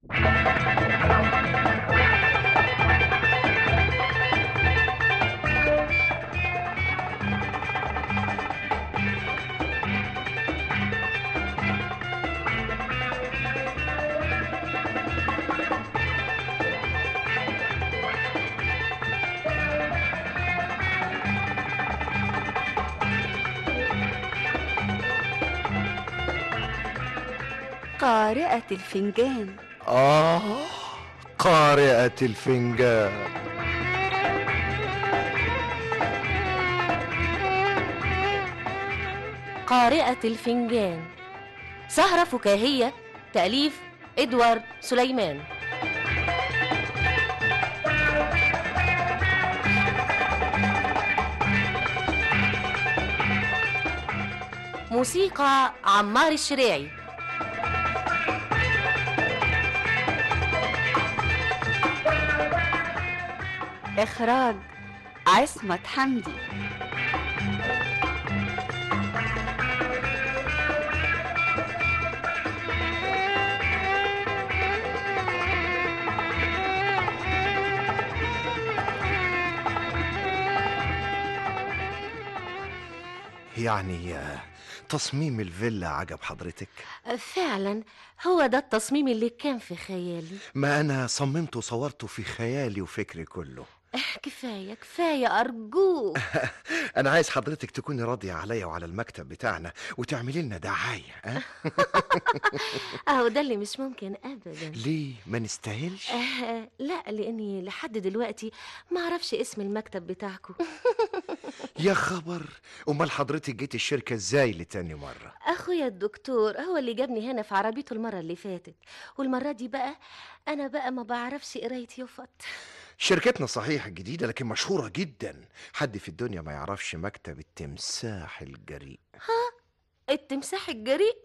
قارئة الفنجان آه قارئة الفنجان قارئة الفنجان سهرة فكاهية تأليف إدوارد سليمان موسيقى عمار الشريعي إخراج عصمت حمدي يعني آه، تصميم الفيلا عجب حضرتك فعلا هو ده التصميم اللي كان في خيالي ما أنا صممته وصورته في خيالي وفكري كله كفاية كفاية أرجوك أنا عايز حضرتك تكوني راضية عليا وعلى المكتب بتاعنا وتعملي لنا دعاية أه؟ أهو ده اللي مش ممكن أبدا ليه ما نستاهلش آه لا لاني لحد دلوقتي ما اعرفش اسم المكتب بتاعكم يا خبر أمال حضرتك جيت الشركة إزاي لتاني مرة اخويا الدكتور هو اللي جابني هنا في عربيته المره اللي فاتت والمره دي بقى انا بقى ما بعرفش قرايه يفط شركتنا صحيح جديدة لكن مشهورة جدا حد في الدنيا ما يعرفش مكتب التمساح الجريء التمساح الجريء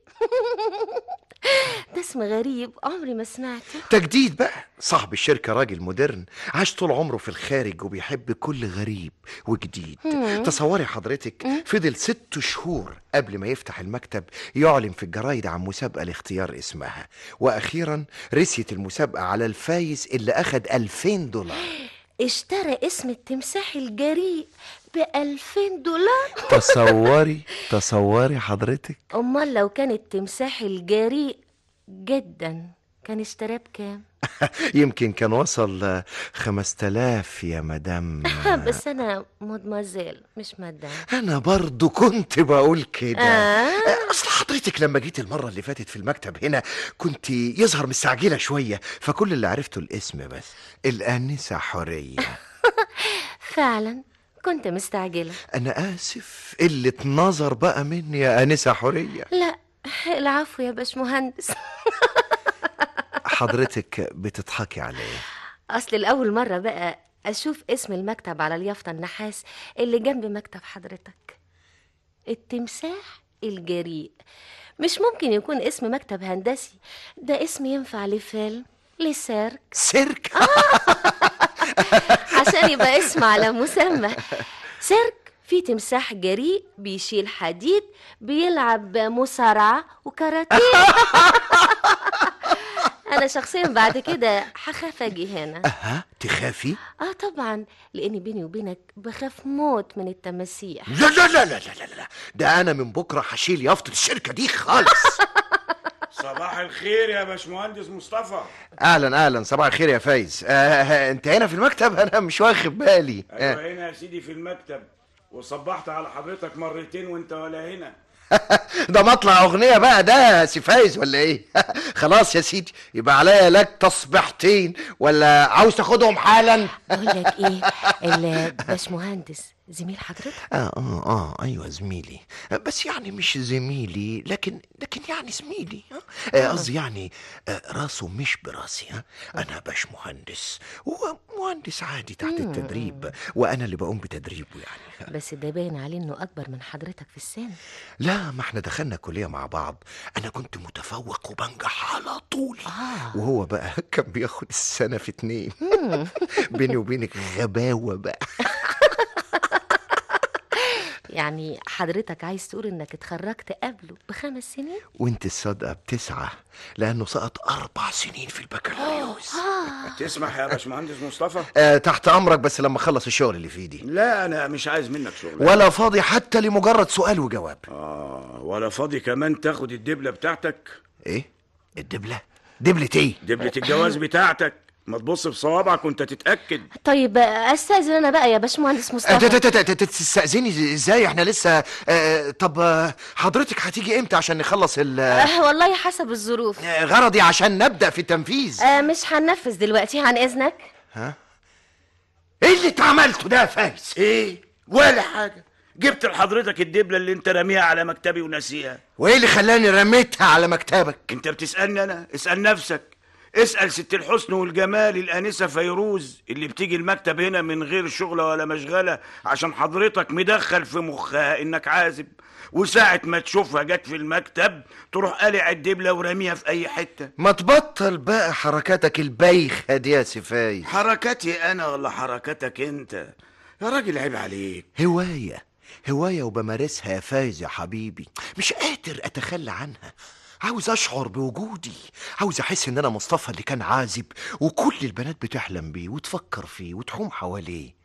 ده اسم غريب عمري ما سمعته تجديد بقى صاحب الشركة راجل مودرن عاش طول عمره في الخارج وبيحب كل غريب وجديد مم. تصوري حضرتك فضل ست شهور قبل ما يفتح المكتب يعلن في الجرايد عن مسابقة لاختيار اسمها وأخيرا رسيت المسابقة على الفايز اللي أخد 2000 دولار اشترى اسم التمساح الجريء بألفين دولار تصوري تصوري حضرتك امال لو كان التمساح الجريء جدا كان اشتراه بكام يمكن كان وصل خمس تلاف يا مدام بس انا مدمزيل مش مدام أنا برضو كنت بقول كده آه. أصل حضرتك لما جيت المرة اللي فاتت في المكتب هنا كنت يظهر مستعجلة شوية فكل اللي عرفته الاسم بس الآنسة حورية فعلا كنت مستعجلة أنا آسف قلة نظر بقى مني يا آنسة حورية لا العفو يا باشمهندس حضرتك بتضحكي عليا اصل الاول مرة بقى اشوف اسم المكتب على اليافطة النحاس اللي جنب مكتب حضرتك التمساح الجريء مش ممكن يكون اسم مكتب هندسي ده اسم ينفع لفيلم لسيرك سيرك عشان يبقى اسم على مسمى سيرك في تمساح جريء بيشيل حديد بيلعب مصارعة وكاراتيه أنا شخصيا بعد كده هخاف أجي هنا أها تخافي آه طبعا لأني بيني وبينك بخاف موت من التماسيح لا لا لا لا لا لا لا ده أنا من بكرة هشيل يافطة الشركة دي خالص صباح الخير يا باشمهندس مصطفى اهلا اهلا صباح الخير يا فايز آه انت هنا في المكتب انا مش واخد بالي آه. ايوه هنا يا سيدي في المكتب وصبحت على حضرتك مرتين وانت ولا هنا ده مطلع اغنيه بقى ده سي فايز ولا ايه خلاص يا سيدي يبقى عليا لك تصبيحتين ولا عاوز تاخدهم حالا أقول لك إيه الباشمهندس زميل حضرتك اه اه اه ايوه زميلي بس يعني مش زميلي لكن لكن يعني زميلي آه، آه، قصدي يعني آه، راسه مش براسي ها انا باش مهندس هو مهندس عادي تحت التدريب وانا اللي بقوم بتدريبه يعني بس ده باين عليه إنه أكبر من حضرتك في السن لا ما احنا دخلنا كلية مع بعض انا كنت متفوق وبنجح على طول آه. وهو بقى كان بياخد السنة في اتنين بيني وبينك غباوة بقى يعني حضرتك عايز تقول انك اتخرجت قبله بخمس سنين وانت الصادقة بتسعى لأنه سقط أربع سنين في البكالوريوس تسمح يا باشمهندس مصطفى آه تحت أمرك بس لما أخلص الشغل اللي في ايدي لا انا مش عايز منك شغل ولا فاضي حتى لمجرد سؤال وجواب اه ولا فاضي كمان تاخد الدبله بتاعتك إيه؟ الدبلة؟ دبلة إيه؟ دبله الجواز بتاعتك ما تبص في صوابعك وانت تتاكد طيب استاذن انا بقى يا باشمهندس آه، مصطفى ت- ت- ت- ت- تستأذني ازاي احنا لسه آه، طب آه، حضرتك هتيجي امتى عشان نخلص ال آه، آه والله حسب الظروف غرضي عشان نبدأ في التنفيذ آه مش هننفذ دلوقتي عن اذنك ايه اللي انت عملته ده يا فايز ايه ولا حاجه جبت لحضرتك الدبله اللي انت راميها على مكتبي وناسيها وايه اللي خلاني رميتها على مكتبك انت بتسالني انا اسال نفسك اسال ست الحسن والجمال الانسه فيروز اللي بتيجي المكتب هنا من غير شغله ولا مشغله عشان حضرتك مدخل في مخها انك عازب وساعة ما تشوفها جت في المكتب تروح قالع الدبلة ورميها في أي حتة ما تبطل بقى حركاتك البايخة دي يا سفايز حركتي أنا ولا حركتك أنت يا راجل عيب عليك هواية هواية وبمارسها يا فايز يا حبيبي مش قادر أتخلى عنها عاوز أشعر بوجودي عاوز أحس إن أنا مصطفى اللي كان عازب وكل البنات بتحلم بيه وتفكر فيه وتحوم حواليه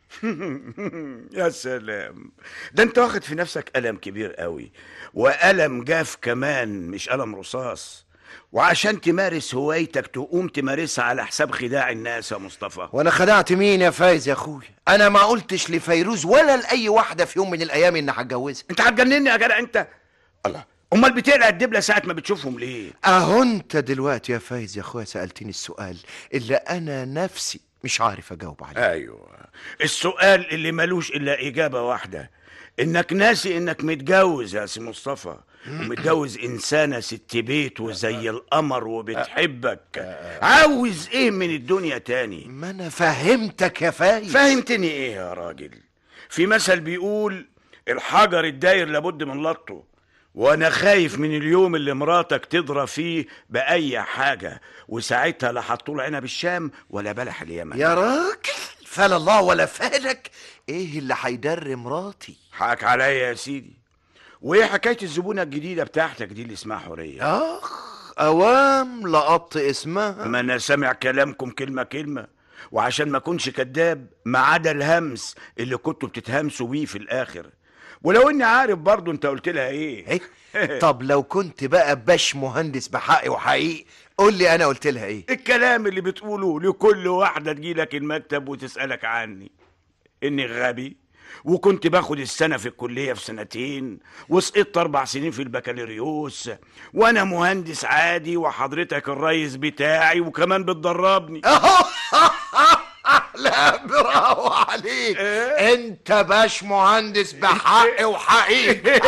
يا سلام ده انت واخد في نفسك ألم كبير قوي وألم جاف كمان مش ألم رصاص وعشان تمارس هوايتك تقوم تمارسها على حساب خداع الناس يا مصطفى وأنا خدعت مين يا فايز يا أخويا أنا ما قلتش لفيروز ولا لأي واحدة في يوم من الأيام إن هتجوزها انت هتجنني يا جدع انت الله امال بتقلع الدبله ساعه ما بتشوفهم ليه أهو أنت دلوقتي يا فايز يا أخويا سألتني السؤال اللي أنا نفسي مش عارف أجاوب عليه ايوه السؤال اللي ملوش الا اجابه واحده انك ناسي انك متجوز يا سي مصطفى ومتجوز انسانه ست بيت وزي القمر وبتحبك عاوز ايه من الدنيا تاني ما أنا فهمتك يا فايز فهمتني ايه يا راجل في مثل بيقول الحجر الداير لابد من لطه وانا خايف من اليوم اللي مراتك تضرب فيه باي حاجه وساعتها لا هتطول عنب الشام ولا بلح اليمن يا راجل فال الله ولا فالك ايه اللي هيدر مراتي حقك عليا يا سيدي وايه حكايه الزبونه الجديده بتاعتك دي اللي اسمها حوريه اخ اوام لقط اسمها ما انا سامع كلامكم كلمه كلمه وعشان ما اكونش كذاب ما عدا الهمس اللي كنتوا بتتهمسوا بيه في الاخر ولو اني عارف برضو انت قلت لها ايه ايه طب لو كنت بقى باش مهندس بحقي وحقيقي قول لي انا قلت لها ايه الكلام اللي بتقوله لكل واحدة تجيلك المكتب وتسألك عني إني غبي وكنت باخد السنة في الكلية في سنتين وسقطت أربع سنين في البكالوريوس وأنا مهندس عادي وحضرتك الريس بتاعي وكمان بتدربني لا برافو عليك انت باش مهندس بحقي وحقيقي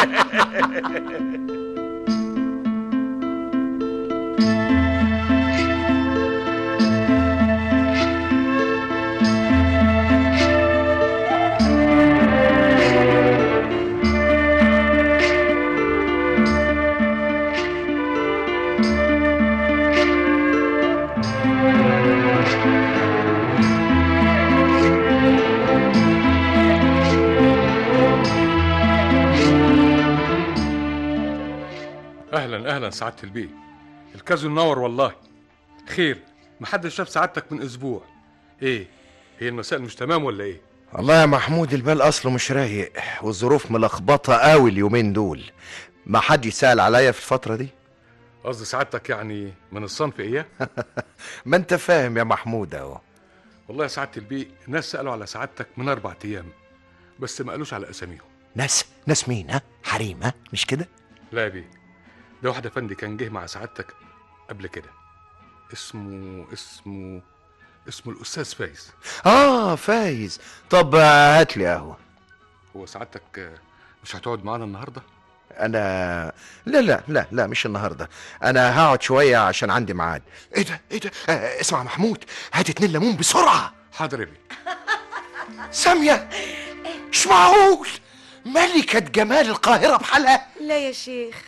اهلا اهلا سعاده البيه الكازو منور والله خير محدش شاف سعادتك من اسبوع ايه هي المسائل مش تمام ولا ايه والله يا محمود البال اصله مش رايق والظروف ملخبطه قوي اليومين دول ما حد يسال عليا في الفتره دي قصدي سعادتك يعني من الصنف ايه ما انت فاهم يا محمود اهو والله يا سعاده البيه ناس سالوا على سعادتك من اربع ايام بس ما قالوش على اساميهم ناس ناس مين ها حريم ها مش كده لا يا بيه ده واحد افندي كان جه مع سعادتك قبل كده اسمه اسمه اسمه الاستاذ فايز اه فايز طب آه، هات لي قهوه هو سعادتك آه، مش هتقعد معانا النهارده انا لا لا لا لا مش النهارده انا هقعد شويه عشان عندي ميعاد ايه ده ايه ده آه اسمع محمود هات اتنين ليمون بسرعه حاضر يا بيه ساميه مش معقول ملكه جمال القاهره بحالها لا يا شيخ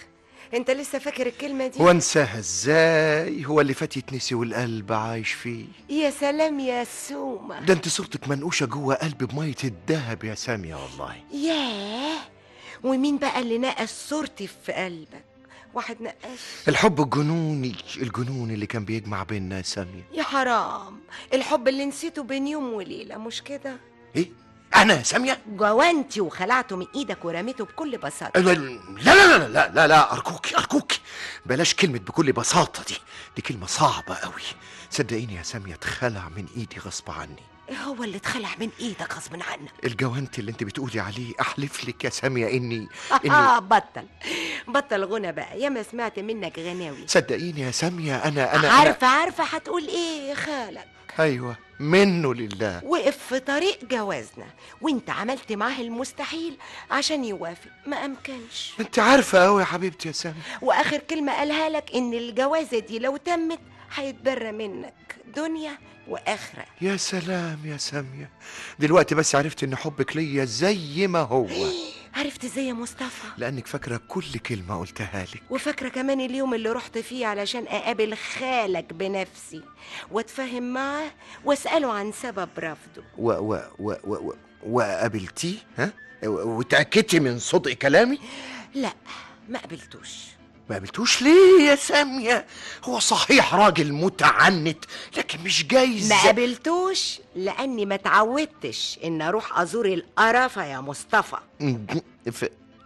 انت لسه فاكر الكلمه دي وانساها ازاي هو اللي فات يتنسي والقلب عايش فيه يا سلام يا سومه ده انت صورتك منقوشه جوه قلبي بميه الدهب يا ساميه والله ياه ومين بقى اللي نقش صورتي في قلبك واحد نقش الحب الجنوني الجنون اللي كان بيجمع بيننا يا ساميه يا حرام الحب اللي نسيته بين يوم وليله مش كده ايه انا يا ساميه جوانتي وخلعته من ايدك ورميته بكل بساطه لا لا لا لا لا لا, لا ارجوكي ارجوكي بلاش كلمه بكل بساطه دي دي كلمه صعبه قوي صدقيني يا ساميه اتخلع من ايدي غصب عني هو اللي اتخلع من ايدك غصب عنك الجوانت اللي انت بتقولي عليه احلف لك يا ساميه اني اني اه بطل بطل غنى بقى ياما سمعت منك غناوي صدقيني يا ساميه انا انا عارفه عارفه هتقول ايه يا خالك أنا ايوه منه لله وقف في طريق جوازنا وانت عملت معاه المستحيل عشان يوافق ما امكنش انت عارفه قوي يا حبيبتي يا ساميه واخر كلمه قالها لك ان الجوازه دي لو تمت هيتبرى منك دنيا واخره يا سلام يا ساميه دلوقتي بس عرفت ان حبك ليا زي ما هو عرفت ازاي يا مصطفى لانك فاكره كل كلمه قلتها لك وفاكره كمان اليوم اللي رحت فيه علشان اقابل خالك بنفسي واتفاهم معاه واساله عن سبب رفضه و و و و و وقابلتيه ها و- وتاكدتي من صدق كلامي لا ما قبلتوش ما قابلتوش ليه يا ساميه هو صحيح راجل متعنت لكن مش جايز ما قابلتوش لاني ما تعودتش ان اروح ازور القرفه يا مصطفى في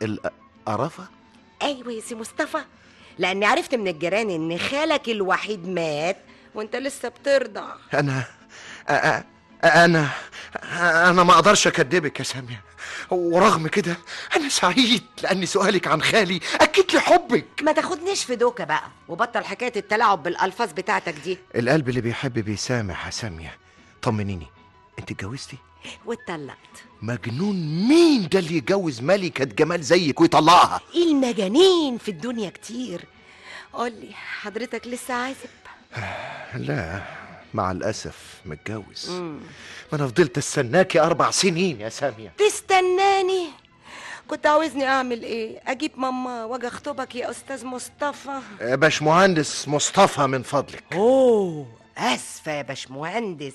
القرفه ايوه يا سي مصطفى لاني عرفت من الجيران ان خالك الوحيد مات وانت لسه بترضع انا أ- أ- انا انا ما اقدرش اكدبك يا ساميه ورغم كده انا سعيد لان سؤالك عن خالي اكد لي حبك ما تاخدنيش في دوكه بقى وبطل حكايه التلاعب بالالفاظ بتاعتك دي القلب اللي بيحب بيسامح يا ساميه طمنيني انت اتجوزتي واتطلقت مجنون مين ده اللي يتجوز ملكة جمال زيك ويطلقها المجانين في الدنيا كتير قولي حضرتك لسه عازب لا مع الأسف متجوز ما أنا فضلت استناكي أربع سنين يا سامية تستناني كنت عاوزني اعمل ايه اجيب ماما واجي اخطبك يا استاذ مصطفى باش مهندس مصطفى من فضلك اوه اسفه يا باشمهندس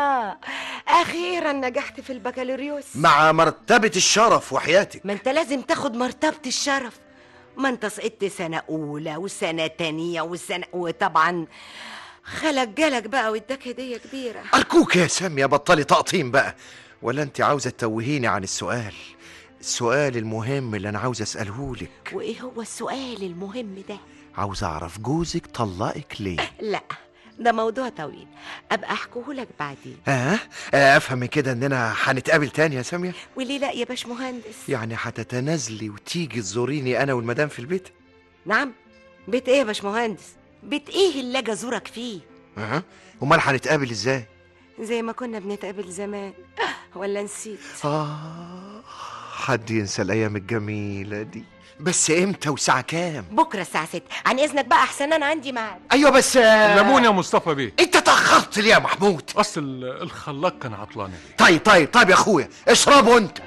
اخيرا نجحت في البكالوريوس مع مرتبة الشرف وحياتك ما انت لازم تاخد مرتبة الشرف ما انت سقطت سنة أولى وسنة تانية وسنة وطبعا خلق جالك بقى واداك هدية كبيرة أرجوك يا سامية بطلي تقطيم بقى ولا أنت عاوزة تتوهيني عن السؤال السؤال المهم اللي أنا عاوز أسأله لك وإيه هو السؤال المهم ده؟ عاوز أعرف جوزك طلقك ليه لا ده موضوع طويل أبقى أحكيهولك بعدين ها آه أفهم من كده إننا هنتقابل تاني يا سامية وليه لا يا باشمهندس؟ يعني هتتنازلي وتيجي تزوريني أنا والمدام في البيت نعم بيت إيه يا باشمهندس؟ بيت إيه اللي أجي أزورك فيه؟ أها أمال هنتقابل إزاي زي ما كنا بنتقابل زمان ولا نسيت؟ آه حد ينسى الأيام الجميلة دي بس إمتى وساعة كام بكرة الساعة 6 عن إذنك بقى أحسن أنا عندي ميعاد أيوة بس آه، ليمون يا مصطفى بيه أنت تأخرت ليه يا محمود اصل ال- الخلاق كان عطلان يا بيه طيب طيب طيب يا أخويا اشربوا أنت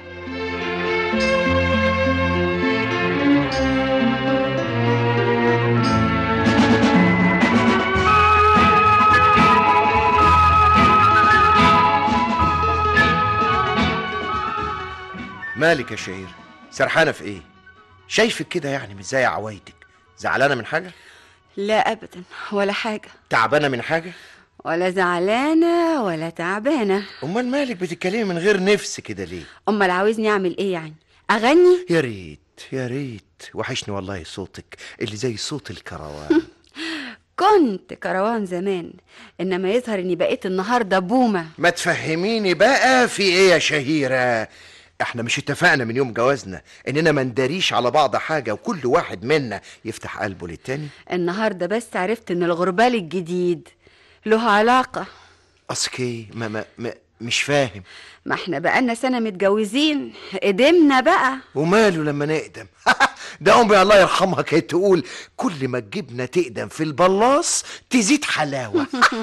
مالك يا شهير سرحانة في إيه شايفك كده يعني مش زي عوايدك زعلانة من حاجة لا أبدا ولا حاجة تعبانة من حاجة ولا زعلانة ولا تعبانة أمال مالك بتتكلمي من غير نفس كده ليه أمال عاوزني أعمل إيه يعني أغني يا ريت يا ريت وحشني والله صوتك اللي زي صوت الكروان كنت كروان زمان إنما يظهر إني بقيت النهاردة بومة ما تفهميني بقى في ايه يا شهيرة احنا مش اتفقنا من يوم جوازنا اننا ما نداريش على بعض حاجة وكل واحد منا يفتح قلبه للتاني النهاردة بس عرفت إن الغربال الجديد له علاقة اصل ايه ما ما ما مش فاهم ما احنا بقالنا سنة متجوزين قدمنا بقى وماله لما نقدم ده امي الله يرحمها كانت تقول كل ما الجبنه تقدم في البلاص تزيد حلاوه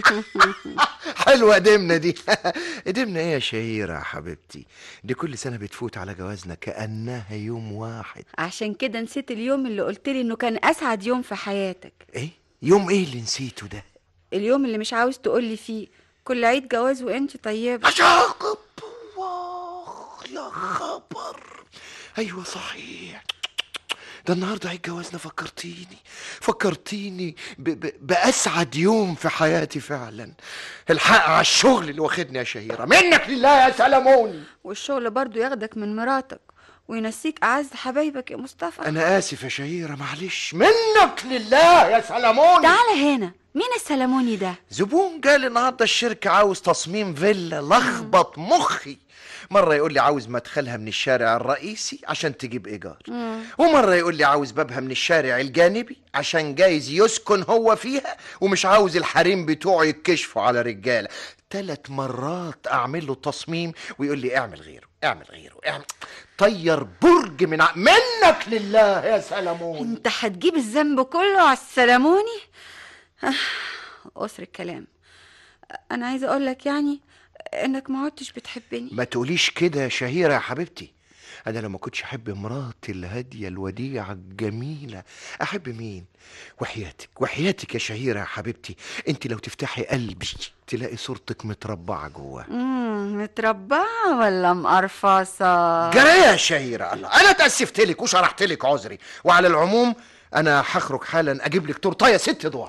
حلوه قدمنا دي قدمنا ايه يا شهيره يا حبيبتي دي كل سنه بتفوت على جوازنا كانها يوم واحد عشان كده نسيت اليوم اللي قلتلي انه كان اسعد يوم في حياتك ايه يوم ايه اللي نسيته ده اليوم اللي مش عاوز تقولي فيه كل عيد جواز وانت طيبة عشاق الله يا خبر ايوه صحيح ده النهارده عيد جوازنا فكرتيني فكرتيني ب ب باسعد يوم في حياتي فعلا الحق على الشغل اللي واخدني يا شهيره منك لله يا سلموني والشغل برضو ياخدك من مراتك وينسيك اعز حبايبك يا مصطفى انا اسف يا شهيره معلش منك لله يا سلموني تعال هنا مين السلموني ده زبون قال النهارده الشركة عاوز تصميم فيلا لخبط مخي مرة يقول لي عاوز مدخلها من الشارع الرئيسي عشان تجيب إيجار ومرة يقول لي عاوز بابها من الشارع الجانبي عشان جايز يسكن هو فيها ومش عاوز الحريم بتوعه يتكشفوا على رجالة ثلاث مرات أعمل له تصميم ويقول لي اعمل غيره اعمل غيره اعمل طير برج من ع... منك لله يا سلمون انت هتجيب الذنب كله على السلموني آه، قصر الكلام انا عايزه اقول لك يعني انك ما عدتش بتحبني ما تقوليش كده يا شهيرة يا حبيبتي أنا لما كنتش أحب مراتي الهادية الوديعة الجميلة أحب مين؟ وحياتك وحياتك يا شهيرة يا حبيبتي أنت لو تفتحي قلبي تلاقي صورتك متربعة جواه امم متربعه ولا مقرفصه جرى يا شهيرة الله أنا تأسفت لك وشرحت لك عذري وعلى العموم أنا هخرج حالا أجيب لك تورتاية ست دوار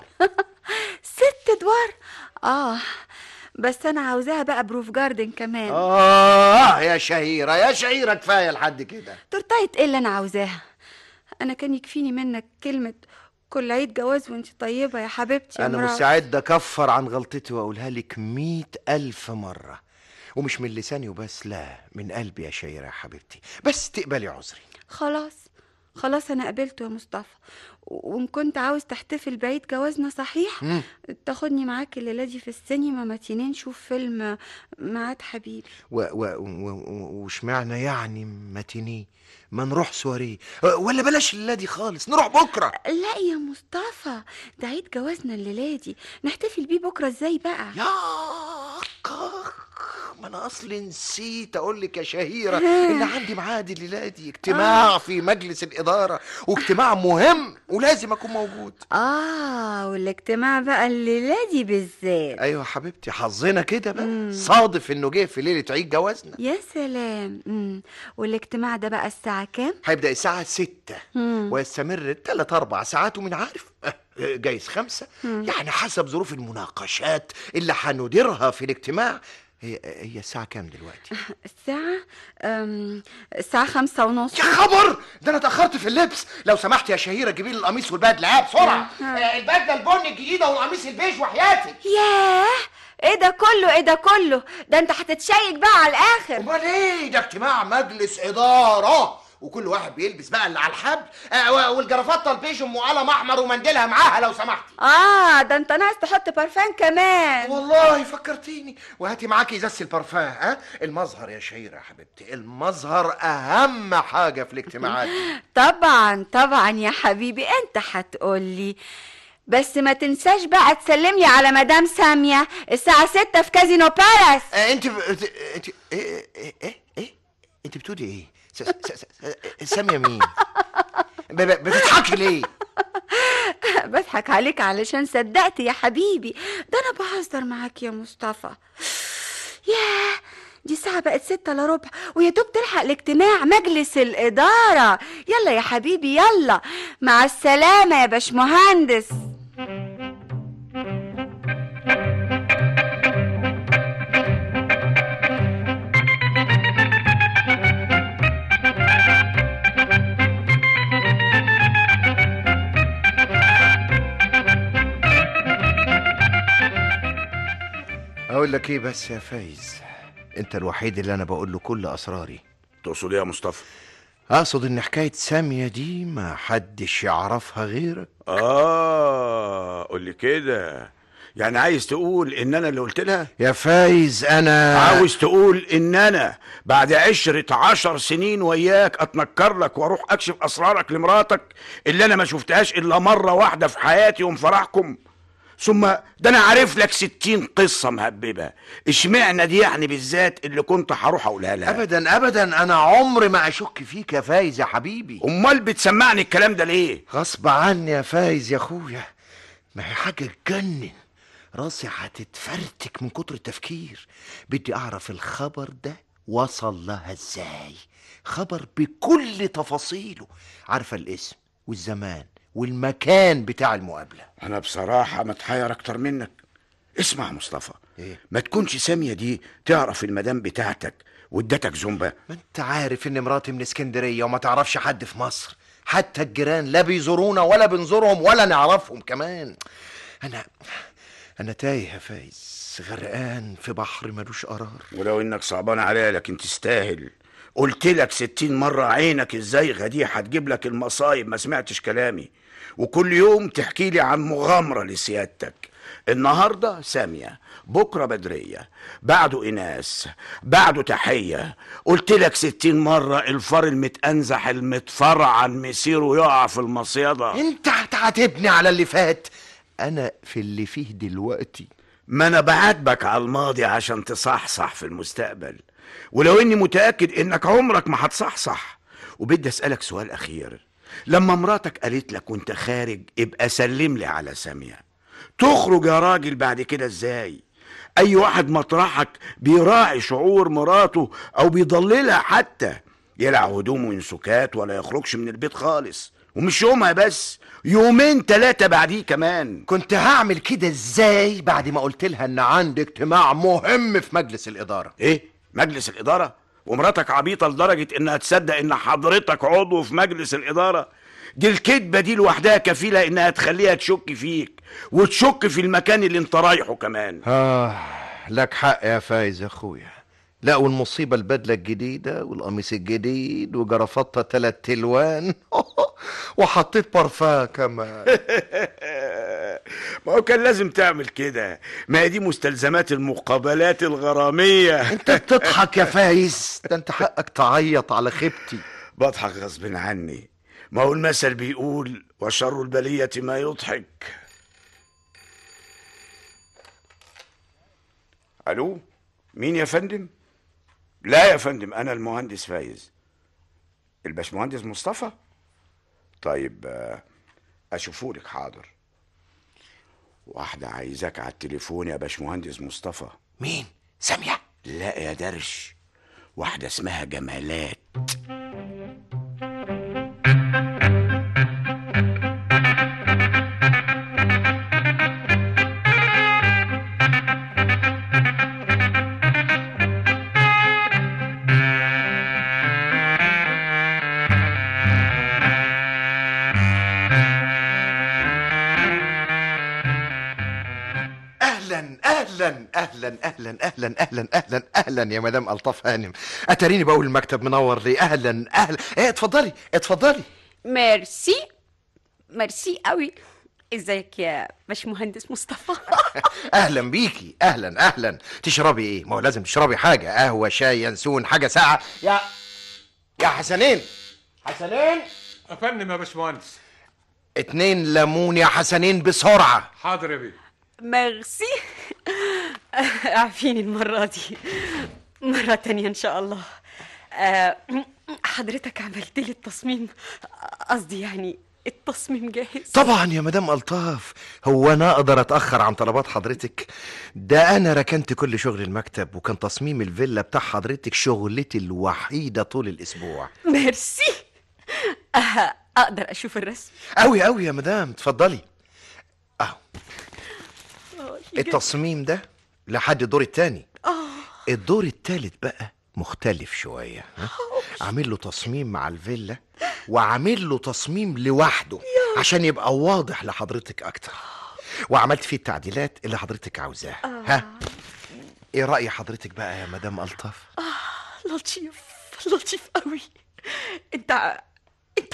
ست ادوار اه بس انا عاوزاها بقى بروف جاردن كمان آه يا شهيرة يا شهيرة كفاية لحد كده تورتايه ايه اللي انا عاوزاها انا كان يكفيني منك كلمه كل عيد جواز وانت طيبه يا حبيبتي يا أنا مراد. مستعد أكفر عن غلطتي وأقولها لك مية ألف مرة ومش من لساني وبس لا من قلبي يا شهيرة يا حبيبتي بس تقبلي عذري خلاص خلاص انا قبلته يا مصطفى و- وان كنت عاوز تحتفل بعيد جوازنا صحيح مم. تاخدني معاك الليله دي في السينما ماتينين نشوف فيلم ميعاد حبيبي و- و- و- و- وشمعنا يعني ماتيني ما نروح سواريه أه، ولا بلاش الليلة دي خالص نروح بكرة لا يا مصطفى ده عيد جوازنا الليله دي نحتفل بيه بكره ازاي بقى يا كخ، ما انا اصلي نسيت اقول لك يا شهيره ان عندي ميعاد الليله دي اجتماع في مجلس الاداره واجتماع مهم ولازم اكون موجود اه والاجتماع بقى الليله دي بالذات ايوه حبيبتي حظنا كده بقى صادف انه جه في ليله عيد جوازنا يا سلام مم. والاجتماع ده بقى الساعه كام هيبدا الساعه ستة ويستمر ثلاث اربع ساعات ومن عارف أه، جايز خمسة يعني حسب ظروف المناقشات اللي هنديرها في الاجتماع هي هي الساعة كام دلوقتي؟ الساعه أم... الساعه خمسة ونص يا خبر ده انا اتاخرت في اللبس لو سمحت يا شهيره جيبي لي القميص والبدله ها بسرعه آه، البدله البني الجديده والقميص البيج وحياتي ياه ايه ده كله ايه ده كله ده انت هتتشيك بقى على الاخر امال ايه ده اجتماع مجلس اداره وكل واحد بيلبس بقى اللي على الحبل آه، و- والجرافطه البيج ام قلم احمر ومنديلها معاها لو سمحتي اه ده انت ناقص تحط برفان كمان والله فكرتيني وهاتي معاكي ازازه البارفان ها المظهر يا شهيره يا حبيبتي المظهر اهم حاجه في الاجتماعات دي طبعا طبعا يا حبيبي انت هتقولي بس ما تنساش بقى تسلم لي على مدام سامية الساعة ستة في كازينو بالاس آه، انت ب... انت انت- ايه ايه ايه ايه انت بتقولي ايه س... س... س... ساميه مين ب... ب... بتضحكي ليه بضحك عليك علشان صدقت يا حبيبي ده انا بهزر معاك يا مصطفى ياه دي الساعة بقت ستة الا ربع ويا دوب تلحق الاجتماع مجلس الإدارة يلا يا حبيبي يلا مع السلامة يا باشمهندس اقول لك ايه بس يا فايز انت الوحيد اللي انا بقول له كل اسراري تقصد ايه يا مصطفى اقصد ان حكايه ساميه دي ما حدش يعرفها غيرك اه قول لي كده يعني عايز تقول ان انا اللي قلت لها يا فايز انا عاوز تقول ان انا بعد عشرة عشر سنين وياك اتنكر لك واروح اكشف اسرارك لمراتك اللي انا ما شفتهاش الا مرة واحدة في حياتي يوم فرحكم ثم ده انا عارف لك ستين قصة مهببة اشمعنى دي يعني بالذات اللي كنت هروح اقولها لها ابدا ابدا انا عمري ما اشك فيك يا فايز يا حبيبي امال بتسمعني الكلام ده ليه غصب عني يا فايز يا اخويا ما هي حاجه تجنن راسي هتتفرتك من كتر التفكير بدي اعرف الخبر ده وصل لها ازاي خبر بكل تفاصيله عارفه الاسم والزمان والمكان بتاع المقابله انا بصراحة متحير اكتر منك اسمع يا مصطفى إيه؟ ما تكونش سامية دي تعرف المدام بتاعتك وادتك زومبا ما انت عارف ان مراتي من اسكندريه وما تعرفش حد في مصر حتى الجيران لا بيزورونا ولا بنزورهم ولا نعرفهم كمان انا انا تايه يا فايز غرقان في بحر ملوش قرار ولو انك صعبان عليا لكن تستاهل قلت لك ستين مرة عينك الزايغة دي هتجيب لك المصايب ما سمعتش كلامي وكل يوم تحكي لي عن مغامرة لسيادتك النهاردة سامية بكرة بدرية بعده إناس بعده تحية قلت لك ستين مرة الفار المتأنزح المتفرعن مسيره يقع في المصيدة انت هتعاتبني على اللي فات انا في اللي فيه دلوقتي ما انا بعاتبك على الماضي عشان تصحصح في المستقبل ولو اني متاكد انك عمرك ما هتصحصح وبدي اسالك سؤال اخير لما مراتك قالت لك وانت خارج ابقى سلم لي على ساميه تخرج يا راجل بعد كده ازاي اي واحد مطرحك بيراعي شعور مراته او بيضللها حتى يلع هدومه ينسكات ولا يخرجش من البيت خالص ومش يومها بس يومين ثلاثة بعديه كمان كنت هعمل كده ازاي بعد ما قلت لها ان عندي اجتماع مهم في مجلس الاداره ايه مجلس الاداره ومراتك عبيطه لدرجه انها تصدق ان حضرتك عضو في مجلس الاداره دي الكذبه دي لوحدها كفيله انها تخليها تشك فيك وتشك في المكان اللي انت رايحه كمان آه لك حق يا فايز يا أخويا لا والمصيبة البدلة الجديدة والقميص الجديد وجرافطة تلات تلوان وحطيت بارفان كمان ما هو كان لازم تعمل كده ما هي دي مستلزمات المقابلات الغراميه انت بتضحك يا فايز ده انت حقك تعيط على خيبتي بضحك غصب عني ما هو المثل بيقول وشر البليه ما يضحك الو مين يا فندم لا يا فندم انا المهندس فايز الباشمهندس مصطفى طيب آه، اشوفهولك حاضر واحدة عايزاك على التليفون يا باشمهندس مصطفى مين سامية لا يا درش واحدة اسمها جمالات اهلا اهلا اهلا اهلا اهلا اهلا اهلا اهلا يا مدام الطاف هانم اتريني بقول المكتب منور لي اهلا اهلا ايه اتفضلي اتفضلي ميرسي ميرسي قوي ازيك يا باشمهندس مصطفى اهلا بيكي اهلا اهلا تشربي ايه ما هو لازم تشربي حاجه قهوه شاي ينسون حاجه ساقعه يا يا حسنين حسنين افندم يا باشمهندس اتنين ليمون يا حسنين بسرعه حاضر يا بيه ميرسي عارفين المرة دي مرة تانية إن شاء الله آه، حضرتك عملت لي التصميم قصدي يعني التصميم جاهز طبعا يا مدام الطاف هو انا اقدر اتاخر عن طلبات حضرتك ده انا ركنت كل شغل المكتب وكان تصميم الفيلا بتاع حضرتك شغلتي الوحيده طول الاسبوع ميرسي آه، أقدر أشوف الرسم قوي قوي يا مدام اتفضلي اهو آه، التصميم ده لحد الدور التاني الدور التالت بقى مختلف شوية ها؟ عامل له تصميم مع الفيلا وعامل له تصميم لوحده عشان يبقى واضح لحضرتك أكتر وعملت فيه التعديلات اللي حضرتك عاوزاها ها ايه رأي حضرتك بقى يا مدام ألطف لطيف لطيف قوي انت انت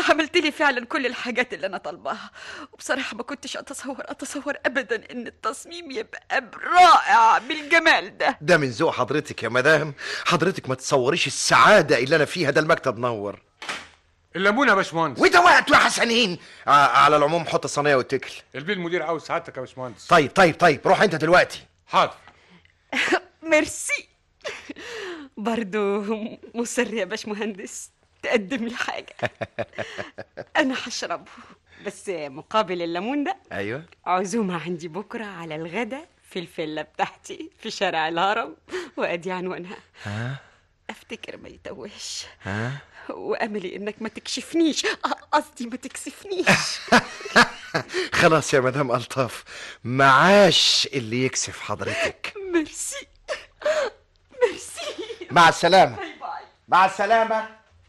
عملت لي فعلا كل الحاجات اللي انا طالباها وبصراحه ما كنتش اتصور اتصور ابدا ان التصميم يبقى رائع بالجمال ده ده من ذوق حضرتك يا مدام حضرتك ما تصوريش السعادة اللي أنا فيها ده المكتب نور الليمون يا باشمهندس وده وقته يا حسنين ع- على العموم حط الصينية واتكل البيه المدير عاوز سعادتك يا باشمهندس طيب طيب طيب روح أنت دلوقتي حاضر ميرسي برضو مصر يا باشمهندس تقدم لي حاجة أنا هشربه بس مقابل الليمون ده أيوه عزومة عندي بكرة على الغدا في الفيلا بتاعتي في شارع الهرم وأدي عنوانها ها أفتكر ما يتوهش ها وأملي إنك ما تكشفنيش آه، قصدي ما تكسفنيش خلاص يا مدام ألطاف معاش اللي يكسف حضرتك ميرسي ميرسي مع السلامة مع السلامة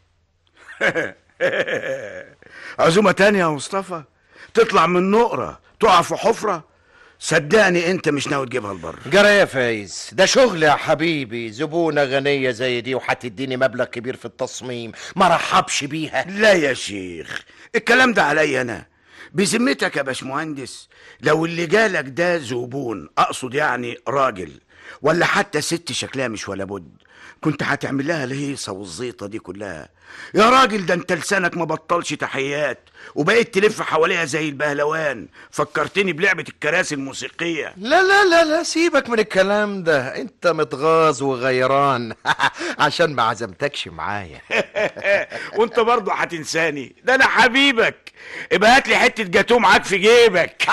عزومة تانية يا مصطفى تطلع من نقرة تقع في حفرة صدقني انت مش ناوي تجيبها لبره جرى يا فايز ده شغل يا حبيبي زبونة غنية زي دي وهتديني مبلغ كبير في التصميم ما رحبش بيها لا يا شيخ الكلام ده عليا انا بذمتك يا باشمهندس لو اللي جالك ده زبون اقصد يعني راجل ولا حتى ست شكلها مش ولا بد كنت هتعمل لها الهيصه والزيطه دي كلها يا راجل ده انت لسانك ما بطلش تحيات وبقيت تلف حواليها زي البهلوان فكرتني بلعبه الكراسي الموسيقيه لا لا لا لا سيبك من الكلام ده انت متغاظ وغيران عشان ما عزمتكش معايا وانت برضه هتنساني ده انا حبيبك ابقى هات لي حته جاتوه معاك في جيبك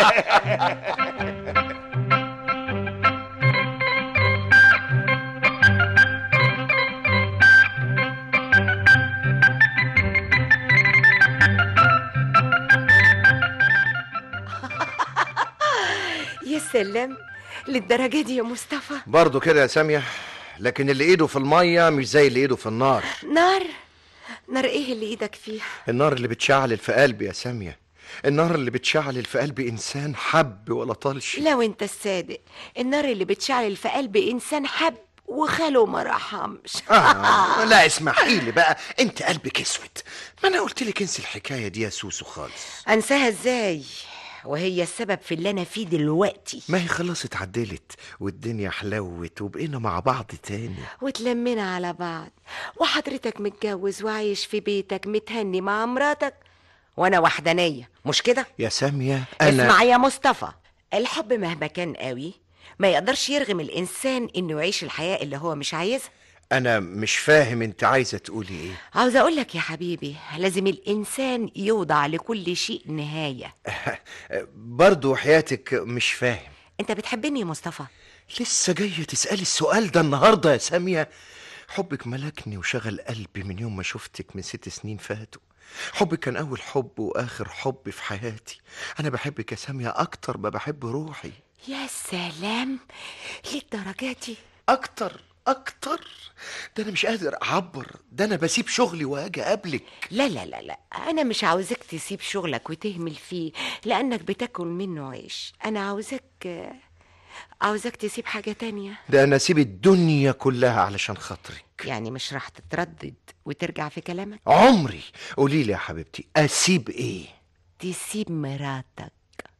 يا سلام للدرجة دي يا مصطفى برضه كده يا سامية لكن اللي ايده في المية مش زي اللي ايده في النار نار نار ايه اللي ايدك فيها النار اللي بتشعلل في قلبي يا سامية النار اللي بتشعلل في قلب انسان حب ولا طلش لو انت الصادق النار اللي بتشعل في قلب انسان حب وخاله ما رحمش آه لا اسمحي لي بقى انت قلبك اسود ما انا قلت لك انسي الحكايه دي يا سوسو خالص انساها ازاي وهي السبب في اللي انا فيه دلوقتي ما هي خلاص اتعدلت والدنيا حلوت وبقينا مع بعض تاني وتلمنا على بعض وحضرتك متجوز وعايش في بيتك متهني مع مراتك وانا وحدانيه مش كده يا سامية انا اسمع يا مصطفى الحب مهما كان قوي ما يقدرش يرغم الانسان انه يعيش الحياه اللي هو مش عايزها انا مش فاهم انت عايزه تقولي ايه عاوزه اقول لك يا حبيبي لازم الانسان يوضع لكل شيء نهايه برضو حياتك مش فاهم انت بتحبني يا مصطفى لسه جايه تسالي السؤال ده النهارده يا ساميه حبك ملكني وشغل قلبي من يوم ما شفتك من ست سنين فاتوا حبك كان اول حب واخر حب في حياتي انا بحبك يا ساميه اكتر ما بحب روحي يا سلام للدرجه دي اكتر اكتر ده انا مش قادر اعبر ده انا بسيب شغلي واجي اقابلك لا لا لا لا انا مش عاوزك تسيب شغلك وتهمل فيه لانك بتاكل منه عيش انا عاوزك عاوزك تسيب حاجه تانية ده انا اسيب الدنيا كلها علشان خاطرك يعني مش راح تتردد وترجع في كلامك عمري قولي لي يا حبيبتي اسيب ايه تسيب مراتك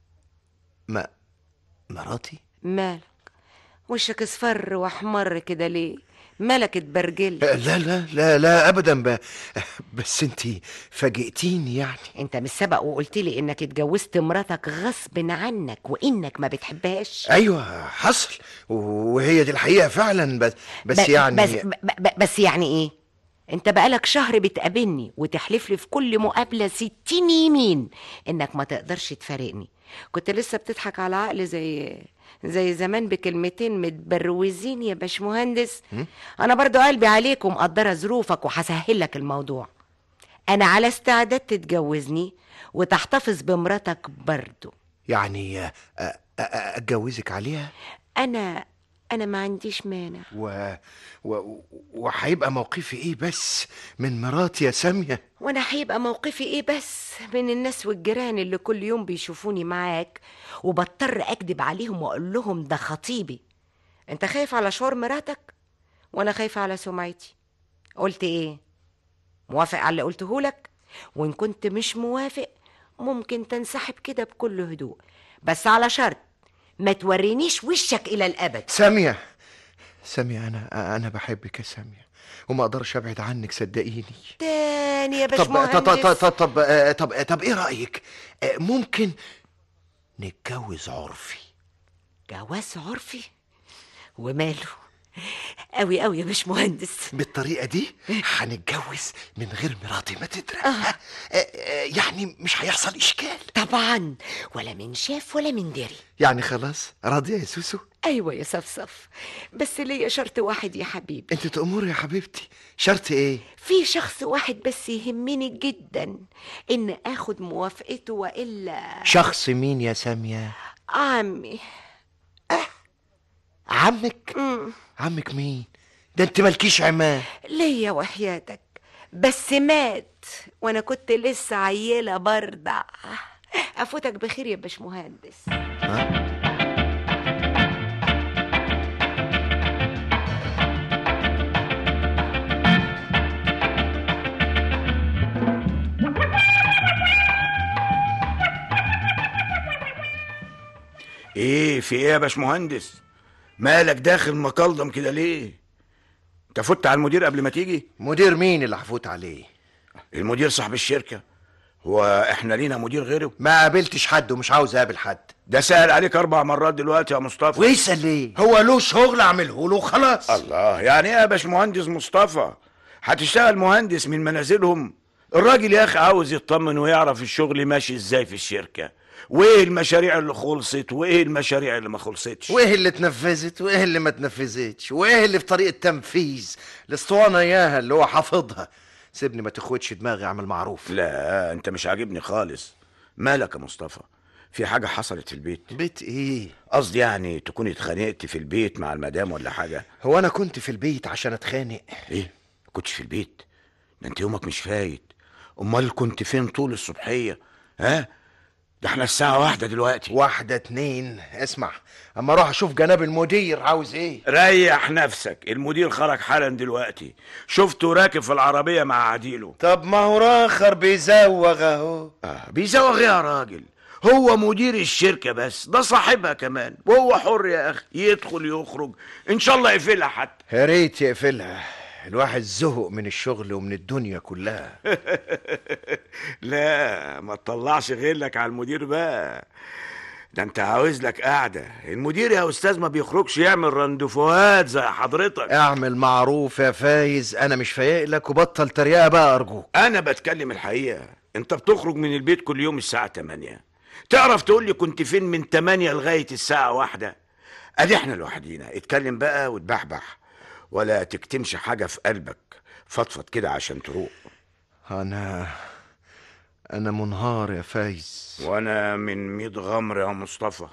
ما مراتي مالك وشك اصفر واحمر كده ليه مالك اتبرجل لا لا لا لا ابدا ب... بس انت فاجئتيني يعني انت مش سبق وقلت لي انك اتجوزت مراتك غصب عنك وانك ما بتحبهاش ايوه حصل وهي دي الحقيقه فعلا بس بس ب- يعني بس, ب- ب- بس يعني ايه انت بقالك شهر بتقابلني وتحلف لي في كل مقابله ستين يمين انك ما تقدرش تفارقني كنت لسه بتضحك على عقل زي زي زمان بكلمتين متبروزين يا باشمهندس انا برضو قلبي عليك ومقدره ظروفك وهسهل لك الموضوع انا على استعداد تتجوزني وتحتفظ بمراتك برضو يعني أ- أ- أ- اتجوزك عليها انا انا ما عنديش مانع و... و... وهيبقى موقفي ايه بس من مراتي يا ساميه وانا هيبقى موقفي ايه بس من الناس والجيران اللي كل يوم بيشوفوني معاك وبضطر اكذب عليهم واقول لهم ده خطيبي انت خايف على شعور مراتك وانا خايفه على سمعتي قلت ايه موافق على اللي قلته لك وإن كنت مش موافق ممكن تنسحب كده بكل هدوء بس على شرط ما تورينيش وشك إلى الأبد سامية سامية أنا أنا بحبك يا سامية وما أقدرش أبعد عنك صدقيني تاني يا طب طب طب باشمهندس طب طب, آه، طب, طب إيه رأيك؟ آه، ممكن نتجوز عرفي جواز عرفي وماله قوي قوي يا باشمهندس بالطريقة دي هنتجوز من غير مراتي ما تدرك آه. آه، يعني مش هيحصل إشكال طبعا ولا من شاف ولا من دري يعني خلاص راضية يا سوسو ايوه يا صفصف بس ليا شرط واحد يا حبيبي انت تأمري يا حبيبتي شرط ايه في شخص واحد بس يهمني جدا ان اخد موافقته والا شخص مين يا سامية عمي عمك مم. عمك مين ده انت مالكيش عماه ليا وحياتك بس مات وانا كنت لسه عيله برضع افوتك بخير يا باشمهندس ايه في ايه يا باشمهندس مالك داخل مكلضم كده ليه انت فت على المدير قبل ما تيجي مدير مين اللي هفوت عليه المدير صاحب الشركة هو احنا لينا مدير غيره ما قابلتش حد ومش عاوز اقابل حد ده سأل عليك اربع مرات دلوقتي يا مصطفى ويسأل ليه هو له شغل اعمله له خلاص الله يعني ايه يا باشمهندس مصطفى هتشتغل مهندس من منازلهم الراجل يا اخي عاوز يطمن ويعرف الشغل ماشي ازاي في الشركة وايه المشاريع اللي خلصت وايه المشاريع اللي ما خلصتش وايه اللي اتنفذت وايه اللي ما اتنفذتش وايه اللي في طريق التنفيذ الاسطوانه اياها اللي هو حافظها سيبني ما تاخدش دماغي اعمل معروف لا انت مش عاجبني خالص مالك يا مصطفى في حاجة حصلت في البيت بيت ايه قصدي يعني تكون اتخانقت في البيت مع المدام ولا حاجة هو انا كنت في البيت عشان اتخانق ايه ما كنتش في البيت ده انت يومك مش فايت امال كنت فين طول الصبحية ها ده احنا الساعة واحدة دلوقتي واحدة اتنين اسمع اما اروح اشوف جناب المدير عاوز ايه ريح نفسك المدير خرج حالا دلوقتي شفته راكب في العربية مع عديله طب ما هو راخر بيزوغ اهو آه بيزوغ إيه يا راجل هو مدير الشركة بس ده صاحبها كمان وهو حر يا أخي يدخل يخرج إن شاء الله يقفلها حتى يا ريت يقفلها الواحد زهق من الشغل ومن الدنيا كلها لا ما تطلعش غيرك على المدير بقى ده انت عاوز لك قاعدة المدير يا أستاذ ما بيخرجش يعمل رندفوهات زي حضرتك اعمل معروف يا فايز انا مش فايق لك وبطل تريقه بقى ارجوك أنا بتكلم الحقيقة أنت بتخرج من البيت كل يوم الساعة 8 تعرف تقول لي كنت فين من 8 لغاية الساعة واحدة أدي احنا لوحدينا اتكلم بقى وتبحبح ولا تكتمش حاجة في قلبك فضفض كده عشان تروق انا انا منهار يا فايز وانا من ميت غمر يا مصطفى